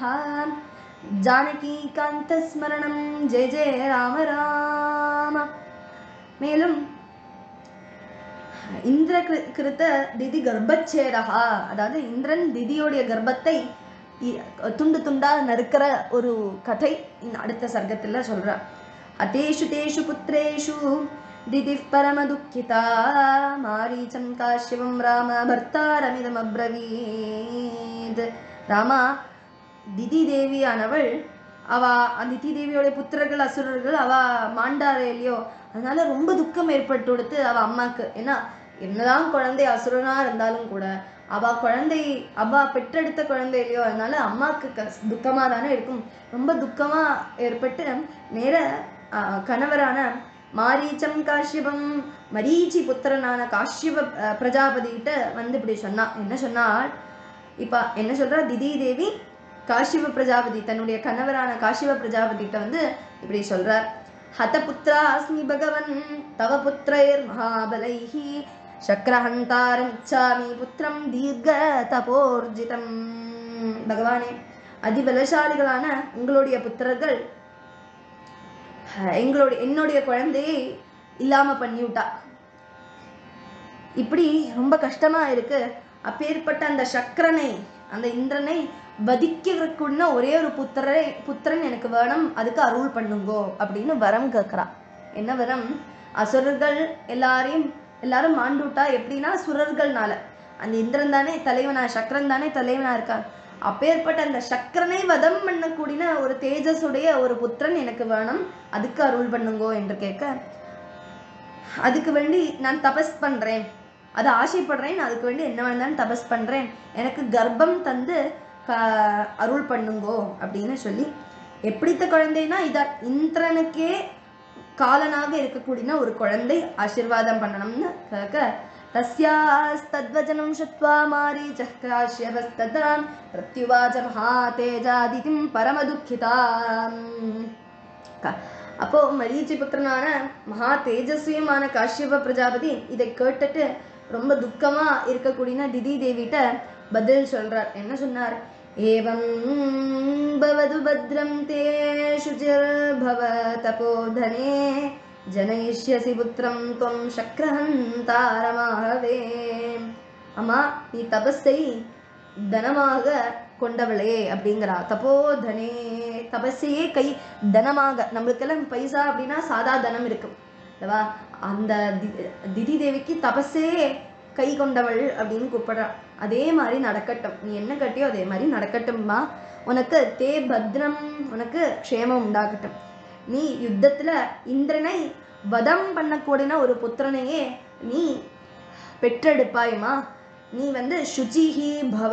ஜானகீகாந்தஸ்மரணம் ஜெய ஜெய ராம ராம மேலும் இந்திர கிரு- கிருத்த திதி கர்ப்பச்சேதகா அதாவது இந்திரன் திதியோடைய கர்ப்பத்தை இ- துண்டு துண்டா நறுக்கிற ஒரு கதை இந்த அடுத்த சர்க்கத்துல சொல்றா அத்தேஷு தேஷு புத்திரேஷு திதி பரம துக்கிதா மாரீச்சம் காஷ்யவம் ராம பர்த்தாரமிதம் அப்ரவீத் ராமா திதி தேவியானவள் அவ அந்த திதி தேவியோட புத்திரர்கள் அசுரர்கள் அவ மாண்டாரே இல்லையோ அதனால ரொம்ப துக்கம் ஏற்பட்டு கொடுத்து அவ அம்மாக்கு ஏன்னா என்னதான் குழந்தை அசுரனா இருந்தாலும் கூட அவ குழந்தை அவ பெற்றெடுத்த குழந்தை இல்லையோ அதனால அம்மாக்கு கஸ் துக்கமா தானே இருக்கும் ரொம்ப துக்கமா ஏற்பட்டு நேர ஆஹ், கணவரான மாரீச்சம் காஷ்யபம் மரீச்சி புத்திரனான காஷ்யப அஹ், பிரஜாபதி கிட்ட வந்து இப்படி சொன்னா என்ன சொன்னாள் இப்ப என்ன சொல்றா திதி தேவி காஷ்யப பிரஜாபதி தன்னுடைய கணவரான காஷ்யப பிரஜாபதி கிட்ட வந்து இப்படி சொல்றார் ஹதபுத்ரா அஸ்மி பகவன் தவ புத்திரைர் மகாபலைஹி சக்கரஹந்தாரம் இச்சாமி புத்திரம் தீர்க்க தபோர்ஜிதம் பகவானே அதிபலசாலிகளான உங்களுடைய புத்திரர்கள் அஹ், எங்களுடைய என்னுடைய குழந்தையை இல்லாம பண்ணிவிட்டா இப்படி ரொம்ப கஷ்டமா இருக்கு அப்பேற்பட்ட அந்த சக்கரனை அந்த இந்திரனை வதிக்கிறதுக்குள்ள ஒரே ஒரு புத்திரை புத்திரன் எனக்கு வேணும் அதுக்கு அருள் பண்ணுங்கோ அப்படின்னு வரம் கேட்குறா என்ன வரம் அசுரர்கள் எல்லாரையும் எல்லாரும் மாண்டுட்டா எப்படின்னா சுரர்கள்னால அந்த இந்திரன் தானே தலைவனா சக்கரன் தானே தலைவனா இருக்கான் அப்பேற்பட்ட அந்த சக்கரனை வதம் பண்ணக்கூடிய ஒரு தேஜஸுடைய ஒரு புத்திரன் எனக்கு வேணும் அதுக்கு அருள் பண்ணுங்கோ என்று கேட்க அதுக்கு வேண்டி நான் தபஸ் பண்றேன் அது ஆசைப்படுறேன் அதுக்கு வேண்டி என்ன வேணாலும் தபஸ் பண்றேன் எனக்கு கர்ப்பம் தந்து க- அருள் பண்ணுங்கோ அப்படின்னு சொல்லி எப்படித்த குழந்தைனா இதான் இந்திரனுக்கே காலனாக இருக்கக்கூடிய ஒரு குழந்தை ஆசீர்வாதம் பண்ணணும்னு கேட்க தஸ்யாஸ்தத்வச்சனம் சுத்வா மாரீச்சः காஷ்யபஸ்ததாம் பிரத்யுவாச்ச மகாதேஜாதிதிம் பரமதுக்கிதாம் க- அப்போ மரீச்சி புத்திரனான மகா தேஜஸ்வியமான காஷ்யப பிரஜாபதி இதை கேட்டுட்டு ரொம்ப துக்கமா இருக்கக்கூடிய திதி தேவிட்ட பதில் சொல்றார் என்ன சொன்னார் ஏவம் பவது பத்ரம் தே சுஜிர் பவ தபோதனே ஜனயிஷ்யசி புத்திரம் துவம் சக்கரஹந்தாரமாகவே அம்மா நீ தபஸை தனமாக கொண்டவளே அப்படிங்கிறா தபோதனே தபஸையே கை தனமாக நம்மளுக்கெல்லாம் பைசா அப்படின்னா சாதா தனம் இருக்கும் அல்லவா அந்த தி- திதி தேவிக்கு தபஸே கை கொண்டவள் அப்படின்னு கூப்பிடுறா அதே மாதிரி நடக்கட்டும் நீ என்ன கட்டியோ அதே மாதிரி நடக்கட்டும்மா உனக்கு தே பத்ரம் உனக்கு க்ஷேமம் உண்டாகட்டும் நீ யுத்தத்துல இந்திரனை வதம் பண்ணக்கூடிய ஒரு புத்திரனையே நீ பெற்றெடுப்பாய்மா நீ வந்து சுஜிஹி பவ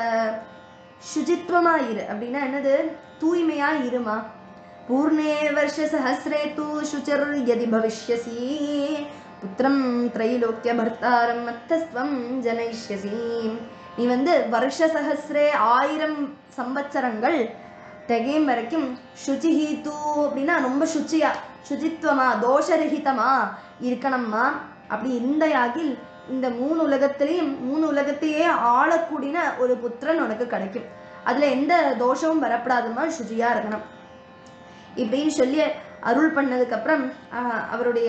சுஜித்வமா இரு அப்படின்னா என்னது தூய்மையா இருமா பூர்ணே வருஷ சஹசிரே தூ சுச்சர் யதி பவிஷ்யசி புத்திரம் திரைலோக்கிய பர்த்தாரம் மத்தஸ்வம் ஜனயிஷ்யசி நீ வந்து வருஷ சஹசிரே ஆயிரம் சம்பத்சரங்கள் தெகையும் வரைக்கும் சுச்சிஹி தூ அப்படின்னா ரொம்ப சுச்சியா சுச்சித்வமா தோஷரகிதமா இருக்கணும்மா அப்படி இருந்தையாகில் இந்த மூணு உலகத்திலையும் மூணு உலகத்தையே ஆளக்கூடிய ஒரு புத்திரன் உனக்கு கிடைக்கும் அதுல எந்த தோஷமும் வரப்படாதுமா சுச்சியா இருக்கணும் இப்படின்னு சொல்லி அருள் பண்ணதுக்கு அப்புறம் ஆஹ், அவருடைய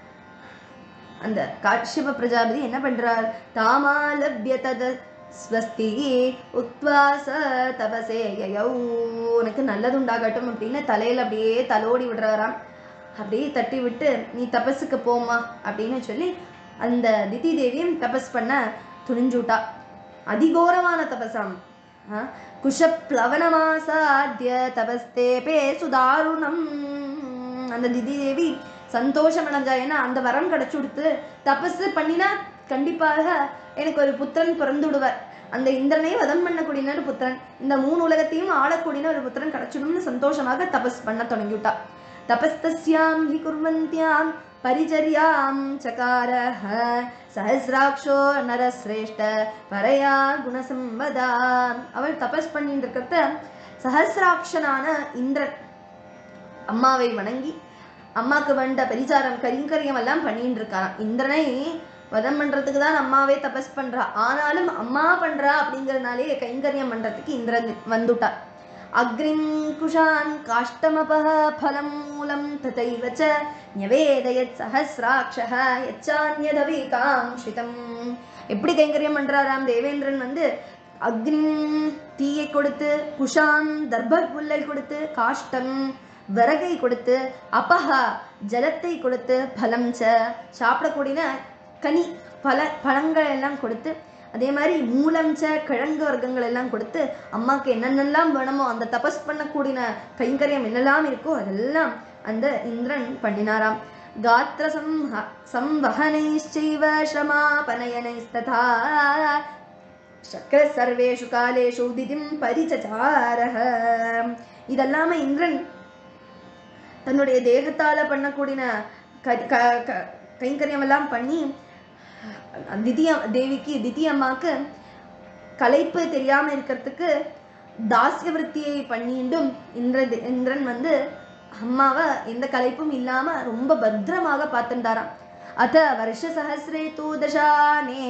அந்த காஷ்யப பிரஜாபதி என்ன பண்றார் தாமாலபிய தத ஸ்வஸ்தி உத்வா ச தபசே யயௌ உனக்கு நல்லது உண்டாகட்டும் அப்படின்னு தலையில அப்படியே தலோடி விடுறாராம் அப்படியே தட்டி விட்டு நீ தபஸுக்கு போமா அப்படின்னு சொல்லி அந்த திதி தேவியும் தபஸ் பண்ண துணிஞ்சுட்டா அதிகோரமான தபசாம் ஆ, குஷப்ளவனமாசாத்திய தபஸ்தேபே சுதாருணம் அந்த திதி தேவி சந்தோஷம் அடைஞ்சா ஏன்னா அந்த வரம் கிடைச்சு கொடுத்து தபஸ் பண்ணினா கண்டிப்பாக எனக்கு ஒரு புத்திரன் பிறந்து விடுவார் அந்த இந்திரனை வதம் பண்ணக்கூடிய ஒரு புத்திரன் இந்த மூணு உலகத்தையும் ஆளக்கூடிய ஒரு புத்திரன் கிடைச்சிடும்னு சந்தோஷமாக தபஸ் பண்ண தொடங்கிவிட்டா தபஸ்தஸ்யாம் ஹி குர்வந்தியாம் பரிச்சரியாம் சகாரः சஹசிராட்சோ நரஸ்ரேஷ்ட பரையா குணசம்பதா அவள் தபஸ் பண்ணிட்டு இருக்கிறத சஹசிராட்சனான இந்திரன் அம்மாவை வணங்கி அம்மாக்கு வேண்ட பரிசாரம் கரிங்கரியம் எல்லாம் பண்ணிட்டு இருக்காராம் இந்திரனை வதம் பண்றதுக்கு தான் அம்மாவே தபஸ் பண்றா ஆனாலும் அம்மா பண்றா அப்படிங்கறதுனாலே கைங்கரியம் பண்றதுக்கு இந்திரன் வந்துட்டார் अग्निं कुशान् काष्ठमपः फलं मूलं तथैव च न्यवेदयत् सहस्राक्षः यच्चान्यदविकाङ्क्षितम् எப்படி கைங்கரியம் பண்றாராம் தேவேந்திரன் வந்து அக்னி தீயை கொடுத்து குஷான் தர்ப புல்லை கொடுத்து காஷ்டம் விறகை கொடுத்து அபஹா ஜலத்தை கொடுத்து பலம் ச சாப்பிடக்கூடிய கனி பல பழங்கள் எல்லாம் கொடுத்து அதே மாதிரி மூலம் ச கிழங்கு வர்க்கங்கள் எல்லாம் கொடுத்து அம்மாக்கு என்னென்னலாம் வேணுமோ அந்த தபஸ் பண்ணக்கூடிய கைங்கரியம் என்னெல்லாம் இருக்கோ அதெல்லாம் அந்த இந்திரன் பண்ணினாராம் गात्र संह- संवहनैश्चैव श्रमापनयनैस्तथा சக்கர சர்வேஷு காலேஷு திதிம் பரிச்சசாரஹ இதெல்லாம இந்திரன் தன்னுடைய தேகத்தால பண்ணக்கூடிய க- க- க- கைங்கரியம் எல்லாம் பண்ணி திதிய தேவிக்கு திதி அம்மாக்கு களைப்பு தெரியாம இருக்கிறதுக்கு தாசிய விருத்தியை பண்ணிண்டும் இந்திர இந்திரன் வந்து அம்மாவை எந்த களைப்பும் இல்லாம ரொம்ப பத்திரமாக பார்த்துட்டாராம் அத வருஷ சஹசிரே தூ தசானே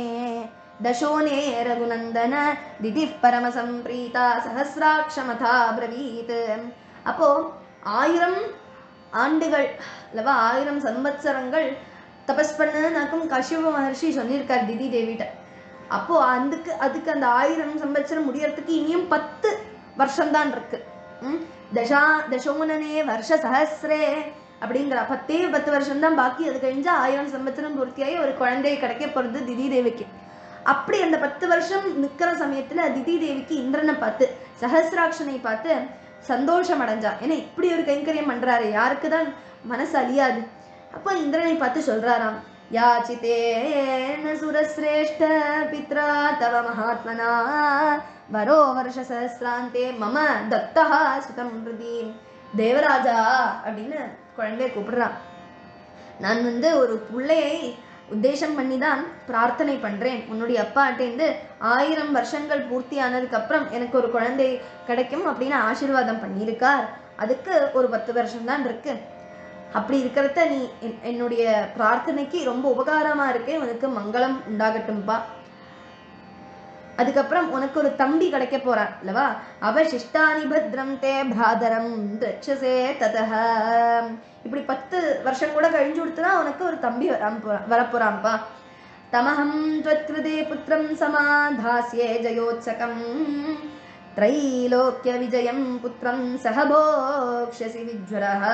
தசோனே ரகுநந்தன திதி பரமசம்பிரீதா சஹசிராட்சமதா பிரவீத் அப்போ ஆயிரம் ஆண்டுகள் அல்லவா ஆயிரம் சம்பத்சரங்கள் தபஸ் பண்ணுனாக்கும் கஷ்யப மகர்ஷி சொல்லியிருக்கார் திதி தேவிட்ட அப்போ அதுக்கு அதுக்கு அந்த ஆயிரம் சம்பத்சரம் முடியறதுக்கு இனியும் பத்து வருஷம்தான் இருக்கு ம்? தசா தசோனனே வருஷ சஹசிரே அப்படிங்கிற பத்தே பத்து வருஷம்தான் பாக்கி அது கழிஞ்சா ஆயிரம் சம்பத்சரம் பூர்த்தியாகி ஒரு குழந்தை கிடைக்க போறது திதி தேவிக்கு அப்படி அந்த பத்து வருஷம் நிக்கிற சமயத்துல திதி தேவிக்கு இந்திரனை பார்த்து சஹசிராட்சனை பார்த்து சந்தோஷம் அடைஞ்சா ஏன்னா இப்படி ஒரு கைங்கரியம் பண்றாரு யாருக்கு தான் மனசு அழியாது அப்போ இந்திரனை பார்த்து சொல்றாராம் யாச்சிதேன சுரஸ்ரேஷ்ட பித்ரா தவ மகாத்மனா வரோ வருஷ சஹசிராந்தே மம தத்தா சுதம் ஹிருதி தேவராஜா அப்படின்னு குழந்தைய கூப்பிடுறான் நான் வந்து ஒரு பிள்ளையை உத்தேசம் பண்ணி தான் பிரார்த்தனை பண்றேன் உன்னுடைய அப்பாட்டேந்து ஆயிரம் வருஷங்கள் பூர்த்தி ஆனதுக்கு அப்புறம் எனக்கு ஒரு குழந்தை கிடைக்கும் அப்படின்னு ஆசீர்வாதம் பண்ணியிருக்கார் அதுக்கு ஒரு பத்து வருஷம் தான் இருக்கு அப்படி இருக்கிறத நீ என்- என்னுடைய பிரார்த்தனைக்கு ரொம்ப உபகாரமா இருக்கே உனக்கு மங்களம் உண்டாகட்டும்பா அதுக்கப்புறம் உனக்கு ஒரு தம்பி கிடைக்க போறான் அல்லவா அவ சிஷ்டானி பத்ரம் தே பிராதரம் திரட்சசே ததஹ இப்படி பத்து வருஷம் கூட கழிஞ்சு கொடுத்துனா உனக்கு ஒரு தம்பி வராம போறான் வரப்போறான்ப்பா தமஹம் त्वत्कृते புத்திரம் சமாதாஸ்யே ஜயோத்சகம் त्रैलोक्य விஜயம் புத்திரம் சகபோக்ஷசி விஜ்வரஹ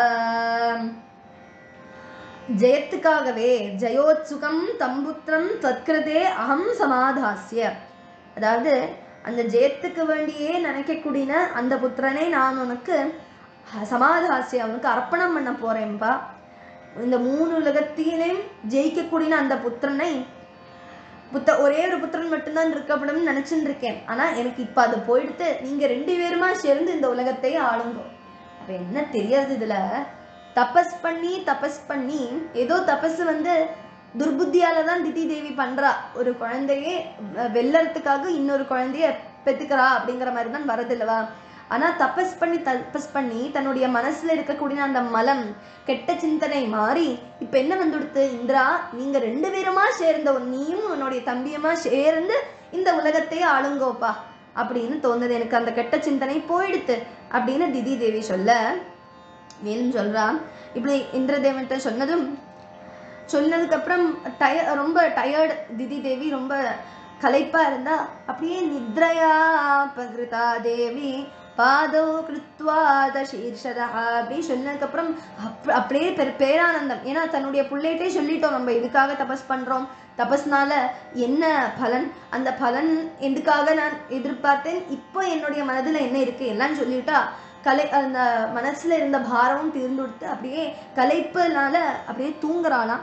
ஜெயத்துக்காகவே ஜயோத்சுகம் தம்புத்திரம் தத்கிருதே அகம் சமாதாஸ்ய அதாவது அந்த ஜெயத்துக்கு வேண்டியே நினைக்கக்கூடிய அந்த புத்திரனை நான் உனக்கு சமாதாசிய அவனுக்கு அர்ப்பணம் பண்ண போறேன்பா இந்த மூணு உலகத்திலையும் ஜெயிக்கக்கூடிய அந்த புத்திரனை புத்த ஒரே ஒரு புத்திரன் மட்டும்தான் இருக்கப்படும் நினைச்சுட்டு இருக்கேன் ஆனா எனக்கு இப்ப அது போயிடுத்து நீங்க ரெண்டு பேருமா சேர்ந்து இந்த உலகத்தை ஆளுங்க அப்ப என்ன தெரியாது இதுல தபஸ் பண்ணி தபஸ் பண்ணி ஏதோ தபஸ் வந்து துர்புத்தியால தான் திதி தேவி பண்றா ஒரு குழந்தையே அஹ், வெல்லறதுக்காக இன்னொரு குழந்தைய பெத்துக்கிறா அப்படிங்கிற மாதிரி தான் வரது இல்லவா ஆனா தபஸ் பண்ணி தபஸ் பண்ணி தன்னுடைய மனசுல இருக்கக்கூடிய அந்த மலம் கெட்ட சிந்தனை மாறி இப்ப என்ன வந்துடுத்து இந்திரா நீங்க ரெண்டு பேருமா சேர்ந்த ஒரு நீயும் உன்னுடைய தம்பியுமா சேர்ந்து இந்த உலகத்தை ஆளுங்கோப்பா அப்படின்னு தோணுது எனக்கு அந்த கெட்ட சிந்தனை போயிடுத்து அப்படின்னு திதி தேவி சொல்ல மேலும் சொல்றான் இப்படி இந்திரதேவன்கிட்ட சொன்னதும் சொன்னதுக்கு அப்புறம் டய ரொம்ப டயர்டு திதி தேவி ரொம்ப களைப்பா இருந்தா அப்படியே நித்ரயா பகிருதா தேவி பாதோ கிருத்வாத சீர்ஷதா அப்படி சொன்னதுக்கப்புறம் அப் அப்படியே பெரு பேரானந்தம் ஏன்னா தன்னுடைய பிள்ளைகிட்டே சொல்லிட்டோம் நம்ம இதுக்காக தபஸ் பண்றோம் தபஸ்னால என்ன பலன் அந்த பலன் எதுக்காக நான் எதிர்பார்த்தேன் இப்போ என்னுடைய மனதுல என்ன இருக்கு எல்லாம் சொல்லிட்டா கலை அந்த மனசுல இருந்த பாரமும் தீர்ந்து கொடுத்து அப்படியே கலைப்புனால அப்படியே தூங்குறாளாம்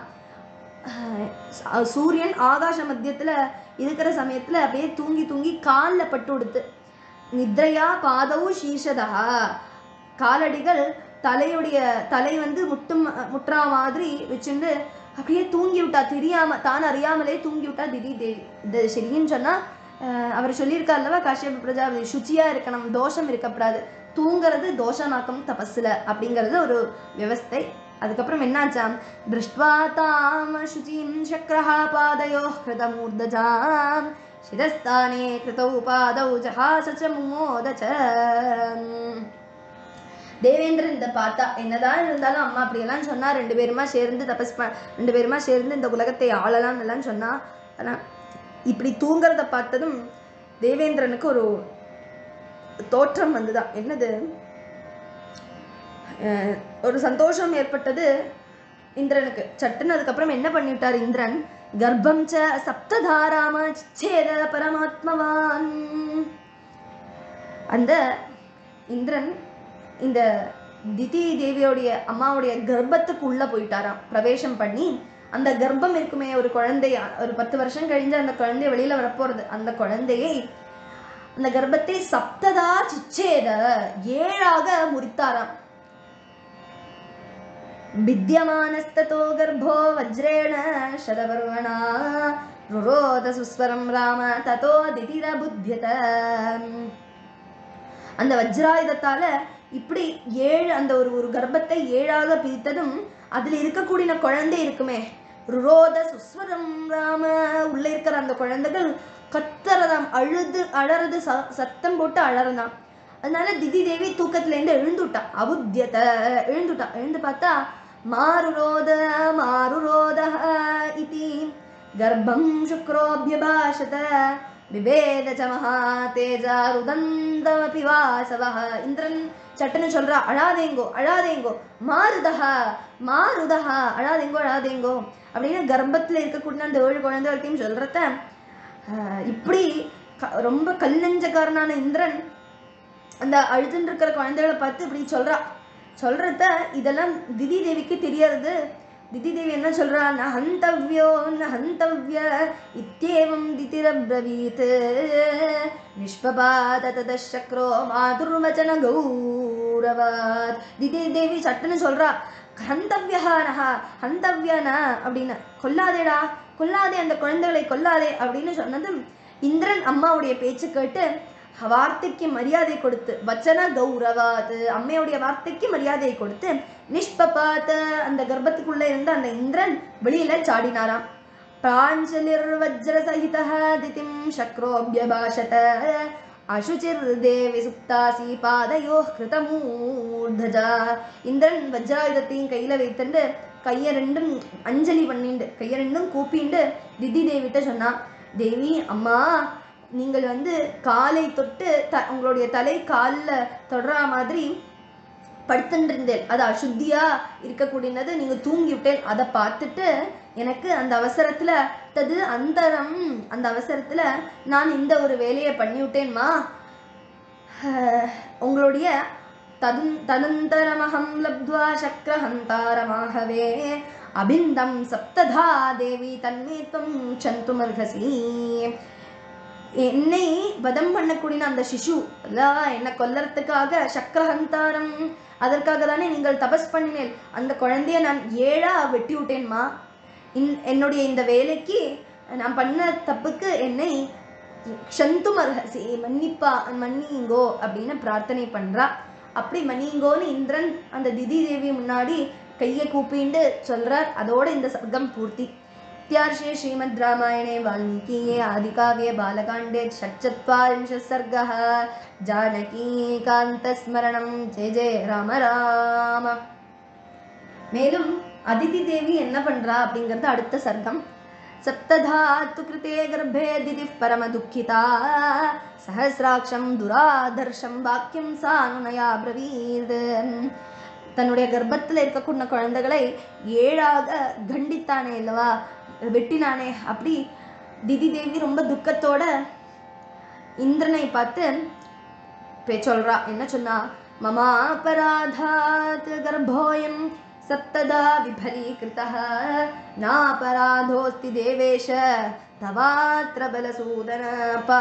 ஆஹ் சூரியன் ஆகாச மத்தியத்துல இருக்கிற சமயத்துல அப்படியே தூங்கி தூங்கி காலில் பட்டு கொடுத்து நித்ரையா பாதவு சீஷதா காலடிகள் தலையுடைய தலை வந்து முட்டும் முற்றா மாதிரி வச்சுண்டு அப்படியே தூங்கி விட்டா தெரியாம தான் அறியாமலே தூங்கி விட்டா திதி தேவி இது சரின்னு சொன்னா ஆஹ் அவர் சொல்லியிருக்கார் அல்லவா காஷ்யப பிரஜாபதி சுச்சியா இருக்கணும் தோஷம் இருக்கக்கூடாது தூங்குறது தோஷமாக்கம் தபஸ்ல அப்படிங்கிறது ஒரு விவஸ்தை அதுக்கப்புறம் என்னாச்சாம் திருஷ்ட்வா தாம் சுச்சிம் சக்கரஹா பாதயோ ஹிருதமூர்தஜாம் சிரஸ்தானே கிருதௌ பாதௌ ஜஹாச ச முமோத ச தேவேந்திரன் இதை பார்த்தா என்னதான் இருந்தாலும் அம்மா அப்படியெல்லாம் சொன்னா ரெண்டு பேருமா சேர்ந்து தபஸ் ப ரெண்டு பேருமா சேர்ந்து இந்த உலகத்தை ஆளலாம் எல்லாம் சொன்னா ஆனா இப்படி தூங்குறத பார்த்ததும் தேவேந்திரனுக்கு ஒரு தோற்றம் வந்துதான் என்னது அஹ் ஒரு சந்தோஷம் ஏற்பட்டது இந்திரனுக்கு சட்டுன்னு அதுக்கப்புறம் என்ன பண்ணிவிட்டார் இந்திரன் கர்ப்பம் ச சப்ததாராம சேத பரமாத்மவான் அந்த இந்திரன் இந்த திதி தேவியோடைய அம்மாவுடைய கர்ப்பத்துக்கு உள்ள போயிட்டாராம் பிரவேசம் பண்ணி அந்த கர்ப்பம் இருக்குமே ஒரு குழந்தை ஒரு பத்து வருஷம் கழிஞ்சு அந்த குழந்தை வெளியில வரப்போறது அந்த குழந்தையை அந்த கர்ப்பத்தை சப்ததா சிச்சேத ஏழாக முறித்தாராம் भिद्यमानस्ततो गर्भो वज्रेण शतपर्वणा रुरोध सुस्वरं राम ततो दितिरबुध्यत அந்த வஜ்ராயுதத்தால இப்படி ஏழு அந்த ஒரு ஒரு கர்ப்பத்தை ஏழாக பிரித்ததும் அதுல இருக்கக்கூடிய குழந்தை இருக்குமே ருரோத சுஸ்வரம் ராம உள்ள இருக்கிற அந்த குழந்தைகள் கத்துறதாம் அழுது அழறது ச சத்தம் போட்டு அழறதாம் அதனால திதி தேவி தூக்கத்துல இருந்து எழுந்துட்டா அபுத்தியத எழுந்துட்டா எழுந்து பார்த்தா மாருரோத மாருரோத இதி கர்ப்பம் சுக்ரோபியபாஷத விவேத ச மகாதேஜா ருதந்தமபி வாசவः இந்திரன் சட்டுன்னு சொல்றா அழாதேங்கோ அழாதேங்கோ மாருதஹ மாருதஹ அழாதேங்கோ அழாதேங்கோ அப்படின்னு கர்ப்பத்துல இருக்கக்கூடிய அந்த ஏழு குழந்தைகள்ட்டையும் சொல்றத ஆஹ் இப்படி க- ரொம்ப கல்லஞ்சக்காரனான இந்திரன் அந்த அழுதுன்னு இருக்கிற குழந்தைகளை பார்த்து இப்படி சொல்றா சொல்றத இதெல்லாம் திதி தேவிக்கு தெரியாது திதி தேவி என்ன சொல்றா ந ஹந்தவ்யோ ந ஹந்தவ்ய இத்தியேவம் திதிரப்ரவீத் நிஷ்பபாத ததசக்ரோ மாதுர்வச்சன கௌரவாத் திதி தேவி சட்டுன்னு சொல்றா ஹந்தவ்யா நஹா ஹந்தவ்யன அப்படின்னு கொல்லாதேடா கொல்லாதே அந்த குழந்தைகளை கொல்லாதே அப்படின்னு சொன்னதும் இந்திரன் அம்மாவுடைய பேச்சு கேட்டு வார்த்தைக்கு மரியாதை கொடுத்து வச்சன கௌரவாது அம்மையுடைய வார்த்தைக்கு மரியாதை கொடுத்து நிஷ்பபாத அந்த கர்ப்பத்துக்குள்ள இருந்த அந்த இந்திரன் வெளியில சாடினாராம் பிராஞ்சலிர் வஜ்ர சகித திதிம் சக்ரோபியபாஷத அசுச்சிர் தேவி சுப்தாசி பாதையோ கிருதமூர்தஜா இந்திரன் வஜ்ராயுதத்தையும் கையில வைத்துண்டு கையை ரெண்டும் அஞ்சலி பண்ணிண்டு கையை ரெண்டும் கூப்பிண்டு திதி தேவிட்ட சொன்னா தேவி அம்மா நீங்கள் வந்து காலை தொட்டு த உங்களுடைய தலை காலில் தொடரா மாதிரி படுத்துட்டு இருந்தேன் அது அசுத்தியா இருக்கக்கூடியது நீங்க தூங்கி விட்டேன் அதை பார்த்துட்டு எனக்கு அந்த அவசரத்துல தது அந்தரம் அந்த அவசரத்துல நான் இந்த ஒரு வேலையை பண்ணி விட்டேன்மா ஆஹ், உங்களுடைய ததுன் தனந்தரமகம் லப்த்வா சக்கரஹந்தாரமாகவே அபிந்தம் சப்ததா தேவி தன்மே துவம் சந்துமர்ஹசி என்னை வதம் பண்ணக்கூடிய அந்த சிசு அல்லவா என்னை கொல்லறதுக்காக சக்கரஹந்தாரம் அதற்காக தானே நீங்கள் தபஸ் பண்ணினேன் அந்த குழந்தைய நான் ஏழா வெட்டி விட்டேன்மா இன் என்னுடைய இந்த வேலைக்கு நான் பண்ண தப்புக்கு என்னை க்ஷந்து மர்ஹசி மன்னிப்பா மன்னிங்கோ அப்படின்னு பிரார்த்தனை பண்றா அப்படி மன்னிங்கோன்னு இந்திரன் அந்த திதி தேவி முன்னாடி கையை கூப்பிண்டு சொல்றார் அதோட இந்த சர்க்கம் பூர்த்தி इत्यार्षे श्रीमद्रामायणे वाल्मीकीये आदिकाव्ये बालकाण्डे षट्चत्वारिंशः सर्गः जानकीकान्तस्मरणं जय जय राम राम மேலும் அதிதி தேவி என்ன பண்றா அப்படிங்கிறது அடுத்த சர்க்கம் சப்ததாத்து கிருதே கர்ப்பே திதி பரம துக்கிதா சஹசிராட்சம் துராதர்ஷம் வாக்கியம் சானுனயா பிரவீத் தன்னுடைய கர்ப்பத்தில் இருக்கக்கூடிய குழந்தைகளை ஏழாக கண்டித்தானே இல்லவா வெட்டினானே அப்படி திதி தேவி ரொம்ப துக்கத்தோட இந்திரனை பார்த்து பே- சொல்றா என்ன சொன்னா மமா அபராதாத் கர்ப்போயம் சப்ததா விபலீகிருதः நாபராதோஸ்தி தேவேஷ தவாத்ர பலசூதன பா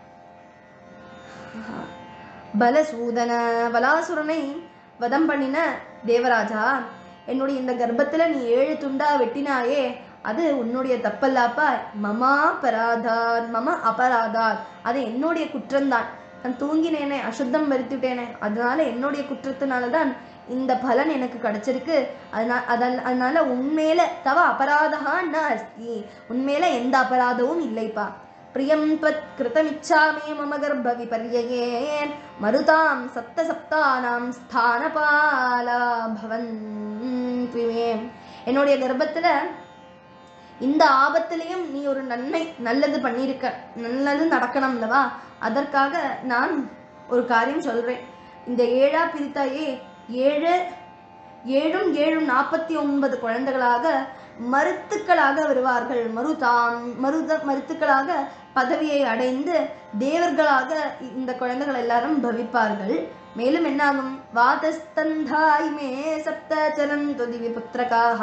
பலசூதன பலாசுரனை வதம் பண்ணின தேவராஜா என்னுடைய இந்த கர்ப்பத்துல நீ ஏழு துண்டா வெட்டினாயே அது உன்னுடைய தப்பல்லாப்பா மமா பராதாத் மம அபராதாத் அது என்னுடைய குற்றம்தான் நான் தூங்கினேனே அசுத்தம் வருத்திட்டேனே அதனால என்னுடைய குற்றத்தினால தான் இந்த பலன் எனக்கு கிடைச்சிருக்கு அதனால அதன் அதனால உண்மையில தவ அபராதா ந அஸ்தி உண்மையில எந்த அபராதமும் இல்லைப்பா பிரியம் त्वत् कृतमिच्छामि मम गर्भविपर्यये मरुतां सप्तसप्तानां ஸ்தானபாலா பவன்த்விமே என்னுடைய கர்ப்பத்துல இந்த ஆபத்திலையும் நீ ஒரு நன்மை நல்லது பண்ணியிருக்க நல்லது நடக்கணும் அல்லவா அதற்காக நான் ஒரு காரியம் சொல்றேன் இந்த ஏழா பிரித்தாயே ஏழு ஏழும் ஏழும் நாற்பத்தி ஒன்பது குழந்தைகளாக மருத்துக்களாக வருவார்கள் மருதாம் மருத மருத்துக்களாக பதவியை அடைந்து தேவர்களாக இந்த குழந்தைகள் எல்லாரும் பவிப்பார்கள் மேலும் என்னாகும் வாதஸ்தந்தாய் மே சப்த சரந்து திவி புத்திரகாக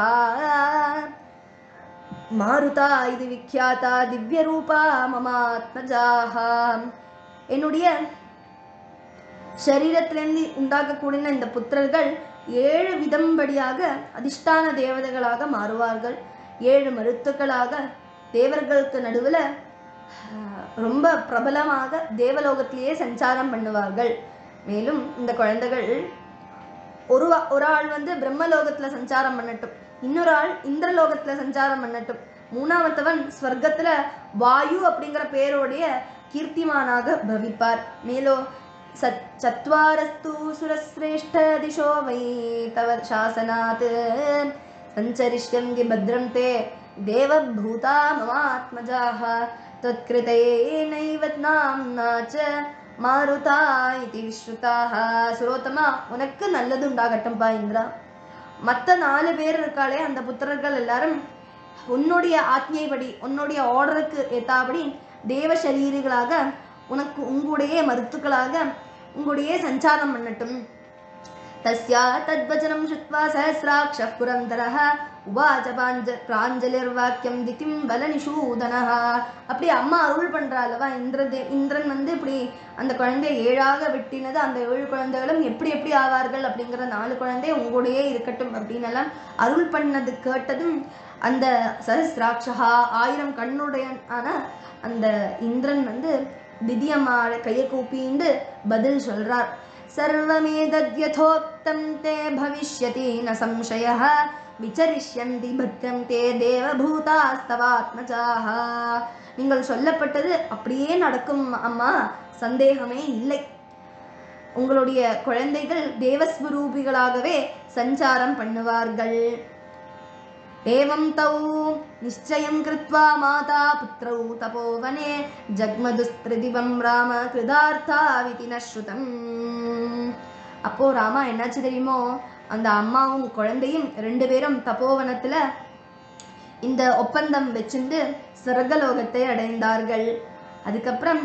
மாருதா இது விக்யாதா திவ்ய ரூபா மமாத்மஜாக என்னுடைய சரீரத்திலிருந்து உண்டாக்கக்கூடிய இந்த புத்திரர்கள் ஏழு விதம்படியாக அதிஷ்டான தேவதைகளாக மாறுவார்கள் ஏழு மருத்துக்களாக தேவர்களுக்கு நடுவில் ரொம்ப பிரபலமாக தேவலோகத்திலேயே சஞ்சாரம் பண்ணுவார்கள் மேலும் இந்த குழந்தைகள் ஒரு வா- ஒரு ஆள் வந்து பிரம்மலோகத்துல சஞ்சாரம் பண்ணட்டும் இன்னொரு ஆள் இந்திரலோகத்துல சஞ்சாரம் பண்ணட்டும் மூணாமத்தவன் ஸ்வர்க்கத்துல வாயு அப்படிங்கிற பேரோடைய கீர்த்திமானாக பவிப்பார் மேலோ சத் சத்வாரஸ்து சுரஸ்ரேஷ்ட திசோ வை தவ சாசனாத் சஞ்சரிஷ்யந்தி பத்ரம் தே தேவபூதா மமாத்மஜாः त्वत्कृतयेनैव नाम्ना च மாருதா இது விஸ்ருதாக சுரோத்தமா உனக்கு நல்லது உண்டாகட்டும்பா இந்திரா மற்ற நாலு பேர் இருக்காளே அந்த புத்திரர்கள் எல்லாரும் உன்னுடைய ஆத்மியைப்படி உன்னுடைய ஆர்டருக்கு ஏத்தாபடி தேவ சரீரிகளாக உனக்கு உங்களுடைய மருத்துக்களாக உங்களுடைய சஞ்சாரம் பண்ணட்டும் तस्या तद्वचनं श्रुत्वा सहस्राक्षः पुरन्दरः உவாச்ச பாஞ்ச பிராஞ்சலிர்வாக்கியம் திதிம் பலனிஷூதனः அப்படி அம்மா அருள் பண்றா அல்லவா இந்திரதே இந்திரன் வந்து இப்படி அந்த குழந்தையை ஏழாக வெட்டினது அந்த ஏழு குழந்தைகளும் எப்படி எப்படி ஆவார்கள் அப்படிங்கிற நாலு குழந்தை உங்களுடையே இருக்கட்டும் அப்படின்னு எல்லாம் அருள் பண்ணது கேட்டதும் அந்த சஹஸ்ராட்சகா ஆயிரம் கண்ணுடைய ஆன அந்த இந்திரன் வந்து திதியம்மாட கையை கூப்பிண்டு பதில் சொல்றார் सर्वमेतद्यथोक्तं ते भविष्यति न संशयः விச்சரிஷ்யந்தி பத்ரம் தே தேவபூதாஸ்தவாத்மஜாக நீங்கள் சொல்லப்பட்டது அப்படியே நடக்கும் அம்மா சந்தேகமே இல்லை உங்களுடைய குழந்தைகள் தேவஸ்வரூபிகளாகவே சஞ்சாரம் பண்ணுவார்கள் ஏவம் தௌ நிச்சயம் கிருத்வா மாதா புத்திரௌ தபோவனே ஜக்மதுஸ்திருதிவம் ராம கிருதார்த்தாவிதி நஸ்ருதம் அப்போ ராமா என்னாச்சு தெரியுமோ அந்த அம்மாவும் குழந்தையும் ரெண்டு பேரும் தபோவனத்துல இந்த ஒப்பந்தம் வச்சிருந்து சொர்க்கலோகத்தை அடைந்தார்கள் அதுக்கப்புறம்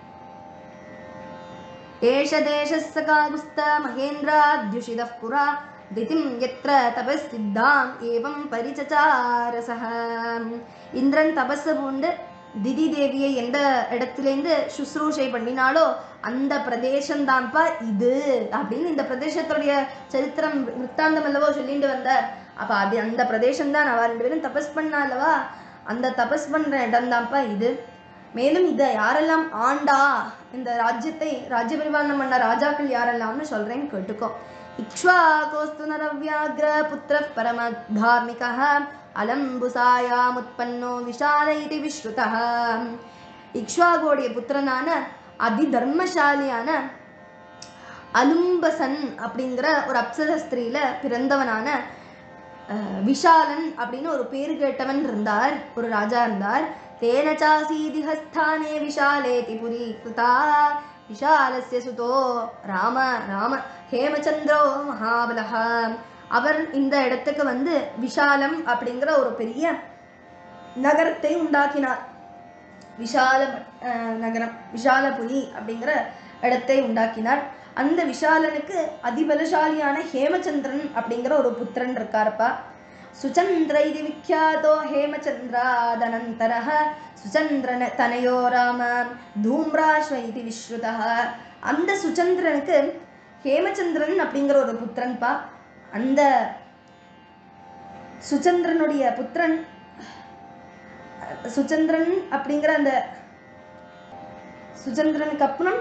ஏஷ தேசஸ்ய காகுஸ்த மகேந்திராத்யுஷிதः புரா திதிம் எத்திர தபஸ்சித்தாம் ஏவம் பரிச்சசாரசः இந்திரன் தபஸு பூண்டு திதி தேவியை எந்த இடத்துலேருந்து சுশ্ரூஷை பண்ணினாலோ அந்த பிரதேசம்தான்ப்பா இது அப்படின்னு இந்த பிரதேசத்துடைய சரித்திரம் விற்த்தாந்தம் அல்லவோ சொல்லிட்டு வந்தார் அப்ப அது அந்த பிரதேசம்தான் அவ ரெண்டு பேரும் தபஸ் பண்ணா அல்லவா அந்த தபஸ் பண்ற இடம்தான்ப்பா இது மேலும் இதை யாரெல்லாம் ஆண்டா இந்த ராஜ்யத்தை ராஜ்ய பரிபாலனம் பண்ண ராஜாக்கள் யாரெல்லாம்னு சொல்றேன் கேட்டுக்கோ இக்ஷ்வாகோஸ்து நரவ்யாக்ர புத்திர பரம தார்மிகः அலம்புசாயாமுத்பன்னோ விஷால இது விஸ்ருதः இக்ஷ்வாகோடைய புத்திரனான அதிதர்மசாலியான அலும்பசன் அப்படிங்கிற ஒரு அப்சர ஸ்திரீல பிறந்தவனான அஹ், விஷாலன் அப்படின்னு ஒரு பேர் கேட்டவன் இருந்தார் ஒரு ராஜா இருந்தார் தேன சாசீதி ஹஸ்தானே விஷாலேதி புரி கிருதா விஷாலஸ்ய சுதோ ராம ராம ஹேமச்சந்திரோ மகாபலஹ அவர் இந்த இடத்துக்கு வந்து விஷாலம் அப்படிங்கிற ஒரு பெரிய நகரத்தை உண்டாக்கினார் விஷால அஹ், நகரம் விஷாலபுரி அப்படிங்கிற இடத்தை உண்டாக்கினார் அந்த விஷாலனுக்கு அதிபலசாலியான ஹேமச்சந்திரன் அப்படிங்கிற ஒரு புத்திரன் இருக்காருப்பா சுச்சந்திர இது விக்யாதோ ஹேமச்சந்திராதனந்தரः சுச்சந்திரன தனயோ ராம தூம்ராஸ்வ இது விஸ்ருதः அந்த சுச்சந்திரனுக்கு ஹேமச்சந்திரன் அப்படிங்கிற ஒரு புத்திரன்பா அந்த சுச்சந்திரனுடைய புத்திரன் சுச்சந்திரன் அப்படிங்கிற அந்த சுச்சந்திரனுக்கு அப்புறம்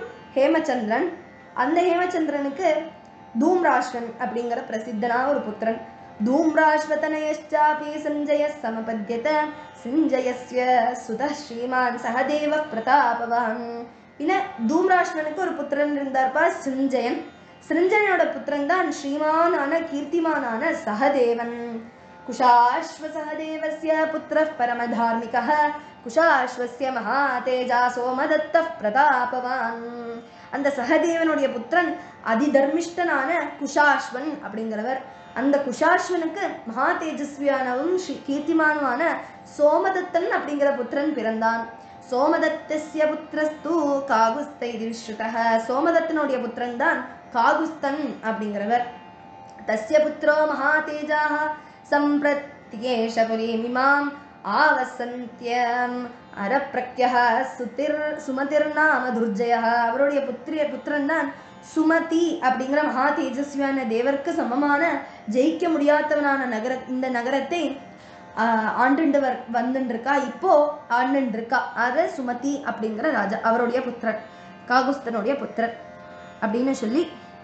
ஹேமச்சந்திரன் அந்த ஹேமச்சந்திரனுக்கு தூம்ராஷ்டிரன் அப்படிங்கிற பிரசித்தனான ஒரு புத்திரன் धूम्राश्वतनयश्चापि सञ्जयः समपद्यत சிஞ்சயஸ்ய சுத ஸ்ரீமான் சகதேவ பிரதாபவான் பின்ன தூம்ராஷ்மனுக்கு ஒரு புத்திரன் இருந்தார்ப்பா சிஞ்சயன் சிருஞ்சயனோட புத்திரன் தான் ஸ்ரீமானான கீர்த்திமானான சகதேவன் குஷாஸ்வ சகதேவஸ்ய புத்திரः பரமதார்மிகः குஷாஸ்வஸ்ய மகாதேஜா சோமதத்த பிரதாபவான் அந்த சகதேவனுடைய புத்திரன் அதிதர்மிஷ்டனான குஷாஸ்வன் அப்படிங்கிறவர் அந்த குஷாஸ்வனுக்கு மகா தேஜஸ்வியானவும் ஸ்ரீ கீர்த்திமானுமான சோமதத்தன் அப்படிங்கிற புத்திரன் பிறந்தான் சோமதத்தஸ்ய புத்திரஸ்து காகுஸ்தை விஸ்ருதः சோமதத்தனுடைய புத்திரன் தான் காகுஸ்தன் அப்படிங்கிறவர் तस्य पुत्रो महातेजाः सम्प्रत्येष पुरीमिमाम् ஆவசந்தியம் அரப்பிரக்யः சுதிர் சுமதிர்நாம துர்ஜயः அவருடைய புத்திரிய புத்திரன் தான் சுமதி அப்படிங்கிற மகா தேஜஸ்வியான தேவருக்கு சமமான ஜெயிக்க முடியாதவனான நகர இந்த நகரத்தை ஆஹ், ஆண்டுண்டு வர் வந்துட்டு இருக்கா இப்போ ஆண்டுண்டு இருக்கா அது சுமதி அப்படிங்கிற ராஜா அவருடைய புத்திரன் காகுஸ்தனுடைய புத்திரன் அப்படின்னு சொல்லி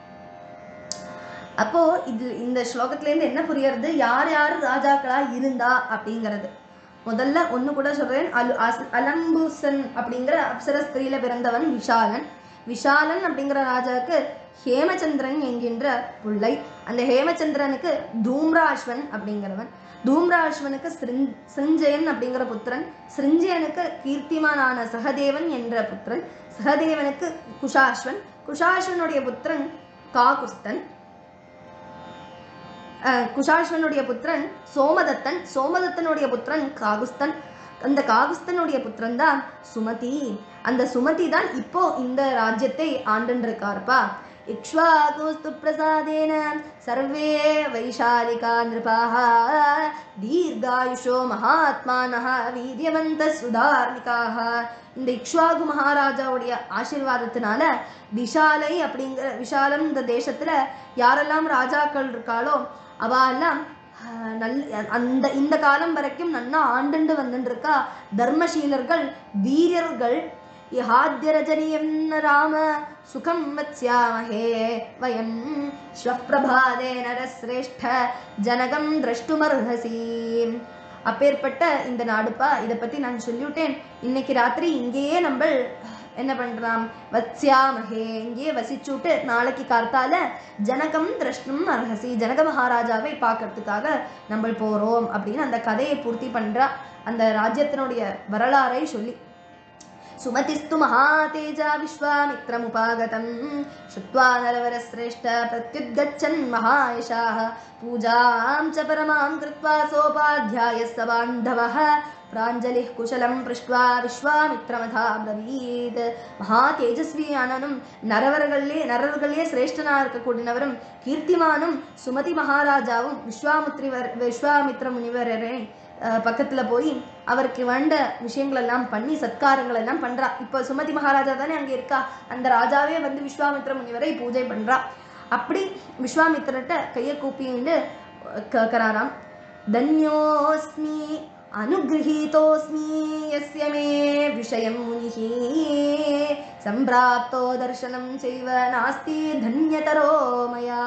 அப்போ இது இந்த ஸ்லோகத்துல இருந்து என்ன புரியறது யார் யார் ராஜாக்களா இருந்தா அப்படிங்கிறது முதல்ல ஒண்ணு கூட சொல்றேன் அலு அஸ்- அலம்பூசன் அப்படிங்கிற அப்சர ஸ்திரீல பிறந்தவன் விஷாலன் விஷாலன் அப்படிங்கிற ராஜாவுக்கு ஹேமச்சந்திரன் என்கின்ற பிள்ளை அந்த ஹேமச்சந்திரனுக்கு தூம்ராஸ்வன் அப்படிங்கிறவன் தூம்ராஸ்வனுக்கு சிருஞ் சிருஞ்சயன் அப்படிங்கிற புத்திரன் சிருஞ்சயனுக்கு கீர்த்திமானான சகதேவன் என்ற புத்திரன் சகதேவனுக்கு குஷாஸ்வன் குஷாஸ்வனுடைய புத்திரன் காகுஸ்தன் அஹ் குஷாஸ்வனுடைய புத்திரன் சோமதத்தன் சோமதத்தனுடைய புத்திரன் காகுஸ்தன் அந்த காகுஸ்தனுடைய புத்திரன் தான் சுமதி அந்த சுமதி தான் இப்போ இந்த ராஜ்யத்தை ஆண்டுன்னு இருக்காருப்பா இக்ஷ்வாகுஸ்து பிரசாதேன சர்வே வைஷாலிகா நிருபாः தீர்காயுஷோ மகாத்மானः வீரியவந்த சுதார்மிகாः இந்த இக்ஷ்வாகு மகாராஜாவுடைய ஆசீர்வாதத்தினால விஷாலை அப்படிங்கிற விஷாலம் இந்த தேசத்துல யாரெல்லாம் ராஜாக்கள் இருக்காளோ அவெல்லாம் ஆஹ், நல்ல அந்த இந்த காலம் வரைக்கும் நன்னா ஆண்டுண்டு வந்துட்டு இருக்கா தர்மசீலர்கள் வீரர்கள் இஹாத்யரஜனியம் ராம சுகம் வத்ஸ்யாமஹே வயம் ஸ்வப்பிரபாதே நரஸ்ரேஷ்ட ஜனகம் திரஷ்டுமர்ஹசி அப்பேற்பட்ட இந்த நாடுப்பா இதை பத்தி நான் சொல்லிவிட்டேன் இன்னைக்கு ராத்திரி இங்கேயே நம்ம என்ன பண்றாம் வத்ஸ்யாமஹே இங்கேயே வசிச்சுட்டு நாளைக்கு கார்த்தால ஜனகம் திரஷ்டும் அர்ஹசி ஜனக மகாராஜாவை பார்க்கறதுக்காக நம்ம போறோம் அப்படின்னு அந்த கதையை பூர்த்தி பண்றா அந்த ராஜ்யத்தினுடைய வரலாறை சொல்லி सुमतिस्तु महातेजा विश्वामित्रमुपागतं श्रुत्वा नरवरश्रेष्ठ प्रत्युद्गच्छन् महायशाः पूजां च परमां कृत्वा सोपाध्यायः स बान्धवः प्राञ्जलिः कुशलं पृष्ट्वा विश्वामित्रमथा ब्रवीत् மகா தேஜஸ்வியானனும் நரவர்களே நரர்களே சிரேஷ்டனா இருக்கக்கூடியவரும் கீர்த்திமானும் சுமதி மகாராஜாவும் விஸ்வாமித்ரிவர் விஸ்வாமித்ர முனிவரரை அஹ், பக்கத்துல போய் அவருக்கு வேண்ட விஷயங்கள் எல்லாம் பண்ணி சத்காரங்கள் எல்லாம் பண்றா இப்போ சுமதி மகாராஜா தானே அங்க இருக்கா அந்த ராஜாவே வந்து விஸ்வாமித்ர முனிவரை பூஜை பண்றா அப்படி விஸ்வாமித்திரட்ட கையை கூப்பிண்டு கேட்கறாராம் தன்யோஸ்மி अनुगृहीतोऽस्मि यस्य मे विषयं मुनिः सम्प्राप्तो दर्शनं चैव नास्ति धन्यतरो मया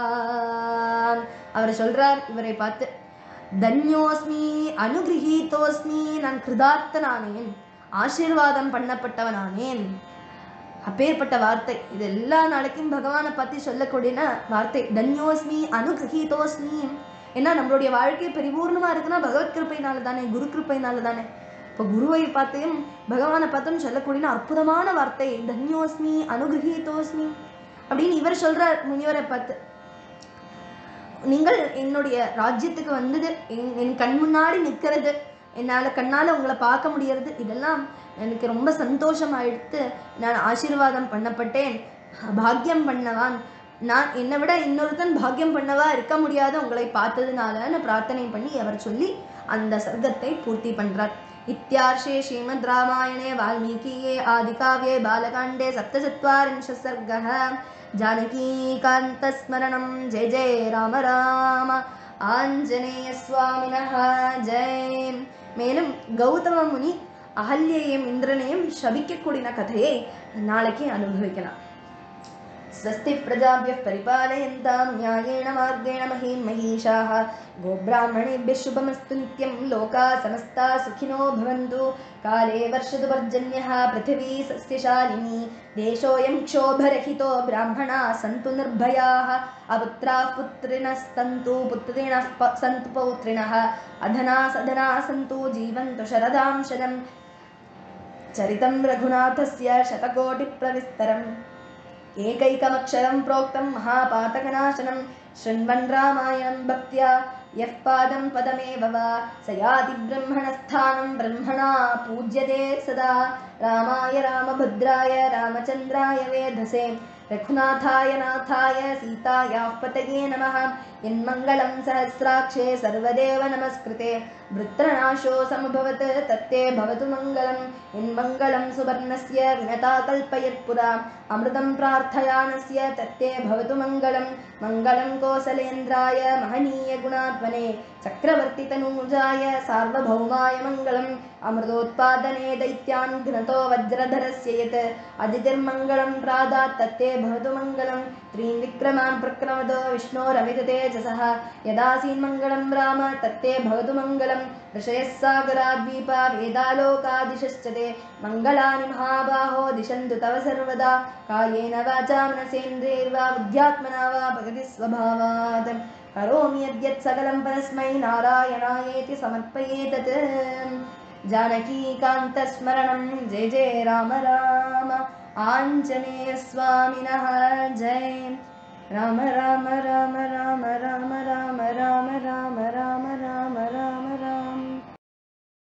அவர் சொல்றார் இவரை பார்த்து தன்யோஸ்மி அனுகிரகீதோஸ்மி நான் கிருதார்த்தனானேன் ஆசீர்வாதம் பண்ணப்பட்டவனானேன் அப்பேற்பட்ட வார்த்தை இது எல்லா நாளைக்கும் பகவானை பத்தி சொல்லக்கூடிய வார்த்தை தன்யோஸ்மி அனுகிரகீதோஸ்மி ஏன்னா நம்மளுடைய வாழ்க்கை பரிபூர்ணமா இருக்குன்னா பகவத் கிருப்பையினால தானே குரு கிருப்பையினால தானே இப்போ குருவை பார்த்தையும் பகவானை பார்த்தும் சொல்லக்கூடிய அற்புதமான வார்த்தை தன்யோஸ்மி அனுகிரகீதோஸ்மி அப்படின்னு இவர் சொல்றார் முனிவரை பார்த்து நீங்கள் என்னுடைய ராஜ்யத்துக்கு வந்தது என் என் கண் முன்னாடி நிற்கிறது என்னால் கண்ணால் உங்களை பார்க்க முடியறது இதெல்லாம் எனக்கு ரொம்ப சந்தோஷம் ஆயிடுத்து நான் ஆசீர்வாதம் பண்ணப்பட்டேன் பாக்கியம் பண்ணவான் நான் என்னை விட இன்னொருத்தன் பாக்கியம் பண்ணவா இருக்க முடியாத உங்களை பார்த்ததுனாலன்னு பிரார்த்தனை பண்ணி அவர் சொல்லி அந்த சர்க்கத்தை பூர்த்தி பண்றார் இத்தியார்ஷே ஸ்ரீமத் ராமாயணே வால்மீகியே ஆதிகாவ்யே பாலகாண்டே சப்தச்சத்வாரிंश सर्गः जानकीकान्तस्मरणं जय जय राम राम ஆஞ்சநேயசுவாமினஹ ஜெய் மேலும் கௌதம முனி அகல்யையும் இந்திரனையும் சபிக்கக்கூடிய கதையை நாளைக்கு அனுபவிக்கலாம் स्वस्ति प्रजाभ्यः परिपालयन्तां न्यायेण मार्गेण महीं महिषाः गोब्राह्मणेभ्यः शुभमस्तु नित्यं लोकाः समस्ताः सुखिनो भवन्तु काले वर्षतु पर्जन्यः पृथिवी सस्यशालिनी देशोऽयं क्षोभरहितो ब्राह्मणाः सन्तु निर्भयाः अपुत्राः पुत्रिणस्तन्तु पुत्रिणः प- सन्तु पौत्रिणः अधना सधना सन्तु जीवन्तु शरदां शतम् चरितं रघुनाथस्य शतकोटिप्रविस्तरम् एकैकमक्षरं प्रोक्तं महापातकनाशनं शृण्वन् रामायणं भक्त्या यः पादं पदमेव वा स याति ब्रह्मणस्थानं ब्रह्मणा पूज्यते सदा रामाय रामभद्राय रामचन्द्राय वेधसे रघुनाथाय नाथाय सीतायाः पतये नमः यन्मङ्गलं सहस्राक्षे सर्वदेव नमस्कृते वृत्रनाशो समभवत् तत्ते भवतु मङ्गलं यन्मङ्गलं सुवर्णस्य विनता कल्पयत्पुरा अमृतं प्रार्थयानस्य तत्ते भवतु मङ्गलं मङ्गलं कोसलेन्द्राय महनीयगुणात्मने चक्रवर्तितनूजाय सार्वभौमाय मङ्गलम् अमृतोत्पादने दैत्यान् घ्नतो वज्रधरस्य यत् अदितिर्मङ्गलं प्रादात् तत्ते भवतु मङ्गलं त्रीन् विक्रमान् प्रक्रमतो विष्णोरमिततेजसः यदासीन्मङ्गलं राम तत्ते भवतु मङ्गलं ऋषयः सागराद्वीपा वेदालोकादिशश्च ते मङ्गलानि महाबाहो दिशन्तु तव सर्वदा कायेन वाचा मनसेन्द्रियैर्वा बुद्ध्यात्मना वा भगति स्वभावात् करोमि यद्यत् सकलं परस्मै नारायणायेति समर्पये तत् जानकीकान्तस्मरणं जय जय राम राम आञ्जनेयस्वामिनः जय राम राम राम राम राम